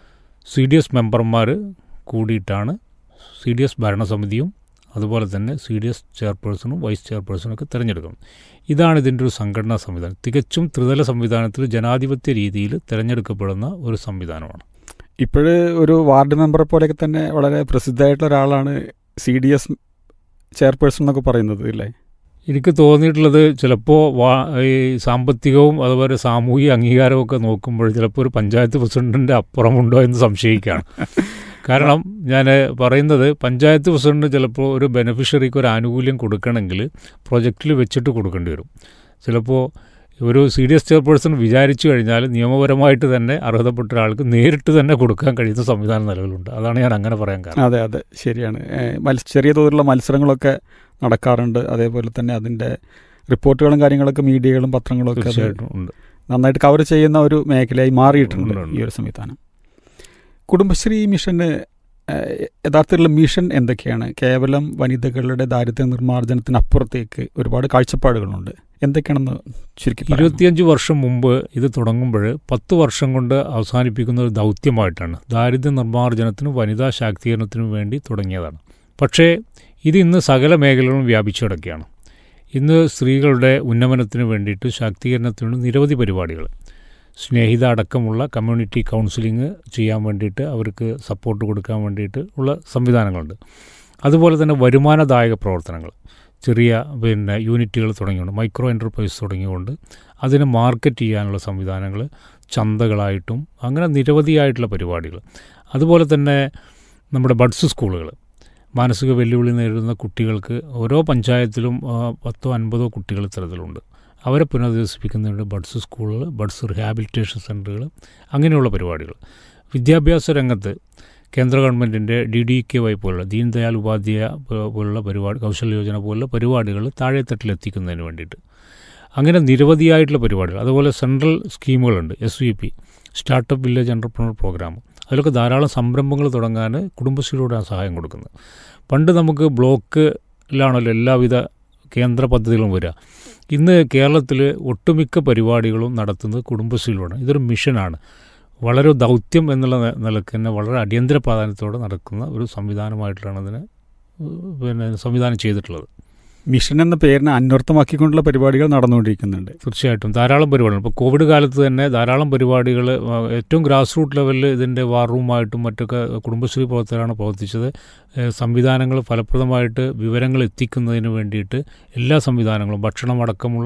J: സി ഡി എസ് മെമ്പർമാർ കൂടിയിട്ടാണ് സി ഡി എസ് ഭരണസമിതിയും അതുപോലെ തന്നെ സി ഡി എസ് ചെയർപേഴ്സണും വൈസ് ചെയർപേഴ്സണും ഒക്കെ തിരഞ്ഞെടുക്കുന്നത് ഇതാണ് ഇതിൻ്റെ ഒരു സംഘടനാ സംവിധാനം തികച്ചും ത്രിതല സംവിധാനത്തിൽ ജനാധിപത്യ രീതിയിൽ തിരഞ്ഞെടുക്കപ്പെടുന്ന ഒരു സംവിധാനമാണ്
I: ഇപ്പോഴ് ഒരു വാർഡ് മെമ്പറെ പോലെയൊക്കെ തന്നെ വളരെ പ്രസിദ്ധമായിട്ടുള്ള ഒരാളാണ് സി ഡി എസ് ചെയർപേഴ്സൺ എന്നൊക്കെ പറയുന്നത് അല്ലേ
J: എനിക്ക് തോന്നിയിട്ടുള്ളത് ചിലപ്പോൾ വാ ഈ സാമ്പത്തികവും അതുപോലെ സാമൂഹിക അംഗീകാരവും ഒക്കെ നോക്കുമ്പോൾ ചിലപ്പോൾ ഒരു പഞ്ചായത്ത് പ്രസിഡന്റിൻ്റെ അപ്പുറമുണ്ടോ എന്ന് സംശയിക്കുകയാണ് കാരണം ഞാൻ പറയുന്നത് പഞ്ചായത്ത് പ്രസിഡന്റ് ചിലപ്പോൾ ഒരു ബെനിഫിഷ്യറിക്ക് ഒരു ആനുകൂല്യം കൊടുക്കണമെങ്കിൽ പ്രൊജക്റ്റിൽ വെച്ചിട്ട് കൊടുക്കേണ്ടി വരും ചിലപ്പോൾ ഒരു സി ഡി എസ് ചെയർപേഴ്സൺ വിചാരിച്ചു കഴിഞ്ഞാൽ നിയമപരമായിട്ട് തന്നെ അർഹതപ്പെട്ട ഒരാൾക്ക് നേരിട്ട് തന്നെ കൊടുക്കാൻ കഴിയുന്ന സംവിധാനം നിലവിലുണ്ട് അതാണ് ഞാൻ അങ്ങനെ പറയാൻ കാരണം
I: അതെ അതെ ശരിയാണ് ഏഹ് മത്സ ചെറിയ തോതിലുള്ള മത്സരങ്ങളൊക്കെ നടക്കാറുണ്ട് അതേപോലെ തന്നെ അതിൻ്റെ റിപ്പോർട്ടുകളും കാര്യങ്ങളൊക്കെ മീഡിയകളും പത്രങ്ങളും ഒക്കെ അത്
J: തീർച്ചയായിട്ടും ഉണ്ട്
I: നന്നായിട്ട് കവർ ചെയ്യുന്ന ഒരു മേഖലയായി മാറിയിട്ടുണ്ട്
J: ഉണ്ട്, ഉണ്ട്.
I: ഈ ഒരു സംവിധാനം കുടുംബശ്രീ മിഷന് ഏഹ്, യഥാർത്ഥത്തിലുള്ള മിഷൻ എന്തൊക്കെയാണ് കേവലം വനിതകളുടെ ദാരിദ്ര്യ നിർമ്മാർജ്ജനത്തിനപ്പുറത്തേക്ക് ഒരുപാട് കാഴ്ചപ്പാടുകളുണ്ട് എന്തൊക്കെയാണെന്ന് ചുരുക്കി പറയാമോ?
J: ഇരുപത്തിയഞ്ച് വർഷം മുമ്പ് ഇത് തുടങ്ങുമ്പോൾ പത്ത് വർഷം കൊണ്ട് അവസാനിപ്പിക്കുന്ന ഒരു ദൗത്യമായിട്ടാണ് ദാരിദ്ര്യ നിർമ്മാർജ്ജനത്തിനും വനിതാ ശാക്തീകരണത്തിനും വേണ്ടി തുടങ്ങിയതാണ് പക്ഷേ ഇത് ഇന്ന് സകല മേഖലകളും വ്യാപിച്ചു കിടക്കുകയാണ് ഇന്ന് സ്ത്രീകളുടെ ഉന്നമനത്തിന് വേണ്ടിയിട്ട് ശാക്തീകരണത്തിന് വേണ്ടി നിരവധി പരിപാടികൾ സ്നേഹിത അടക്കമുള്ള കമ്മ്യൂണിറ്റി കൗൺസിലിംഗ് ചെയ്യാൻ വേണ്ടിയിട്ട് അവർക്ക് സപ്പോർട്ട് കൊടുക്കാൻ വേണ്ടിയിട്ട് ഉള്ള സംവിധാനങ്ങളുണ്ട് അതുപോലെ തന്നെ വരുമാനദായക പ്രവർത്തനങ്ങൾ ചെറിയ പിന്നെ യൂണിറ്റുകൾ തുടങ്ങിയുകൊണ്ട് മൈക്രോ എൻ്റർപ്രൈസ് തുടങ്ങിയുകൊണ്ട് അതിനെ മാർക്കറ്റ് ചെയ്യാനുള്ള സംവിധാനങ്ങൾ ചന്തകളായിട്ടും അങ്ങനെ നിരവധിയായിട്ടുള്ള പരിപാടികൾ അതുപോലെ തന്നെ നമ്മുടെ ബഡ്സ് സ്കൂളുകൾ മാനസിക വെല്ലുവിളി നേരിടുന്ന കുട്ടികൾക്ക് ഓരോ പഞ്ചായത്തിലും ആ, പത്തോ അൻപതോ കുട്ടികൾ ഇത്തരത്തിലുണ്ട് അവരെ പുനരധിവസിപ്പിക്കുന്നതിന് ബഡ്സ് സ്കൂളുകൾ ബഡ്സ് റിഹാബിലിറ്റേഷൻ സെൻ്ററുകൾ അങ്ങനെയുള്ള പരിപാടികൾ വിദ്യാഭ്യാസ രംഗത്ത് കേന്ദ്ര ഗവൺമെൻറ്റിൻ്റെ ഡി ഡി കെ വൈ പോലുള്ള ദീൻ ദയാൽ ഉപാധ്യായ പോ- പോലുള്ള പരിപാടി കൗശൽ യോജന പോലുള്ള പരിപാടികൾ താഴെത്തട്ടിൽ എത്തിക്കുന്നതിന് വേണ്ടിയിട്ട് അങ്ങനെ നിരവധിയായിട്ടുള്ള പരിപാടികൾ അതുപോലെ സെൻട്രൽ സ്കീമുകളുണ്ട് S V P startup village entrepreneur programme അതിലൊക്കെ ധാരാളം സംരംഭങ്ങൾ തുടങ്ങാൻ കുടുംബശ്രീയിലൂടെയാണ് സഹായം കൊടുക്കുന്നത് പണ്ട് നമുക്ക് ബ്ലോക്കിലാണല്ലോ എല്ലാവിധ കേന്ദ്ര പദ്ധതികളും വരിക ഇന്ന് കേരളത്തിൽ ഒട്ടുമിക്ക പരിപാടികളും നടത്തുന്നത് കുടുംബശ്രീയിലൂടെ ഇതൊരു മിഷനാണ് വളരെ ദൗത്യം എന്നുള്ള നി- നിലക്ക് തന്നെ വളരെ അടിയന്തര പ്രാധാന്യത്തോടെ നടക്കുന്ന ഒരു സംവിധാനമായിട്ടാണ് അതിനെ ഏഹ്, പിന്നെ സംവിധാനം ചെയ്തിട്ടുള്ളത്
I: മിഷൻ എന്ന പേരിനെ അന്വർത്ഥമാക്കിക്കൊണ്ടുള്ള പരിപാടികൾ നടന്നുകൊണ്ടിരിക്കുന്നുണ്ട്
J: തീർച്ചയായിട്ടും ധാരാളം പരിപാടികൾ ഇപ്പോൾ കോവിഡ് കാലത്ത് തന്നെ ധാരാളം പരിപാടികൾ ഏറ്റവും ഗ്രാസ് റൂട്ട് ലെവലിൽ ഇതിൻ്റെ വാർ റൂമായിട്ടും മറ്റൊക്കെ കുടുംബശ്രീ പ്രവർത്തകരാണ് പ്രവർത്തിച്ചത് ഏഹ് സംവിധാനങ്ങൾ ഫലപ്രദമായിട്ട് വിവരങ്ങൾ എത്തിക്കുന്നതിന് വേണ്ടിയിട്ട് എല്ലാ സംവിധാനങ്ങളും ഭക്ഷണം അടക്കമുള്ള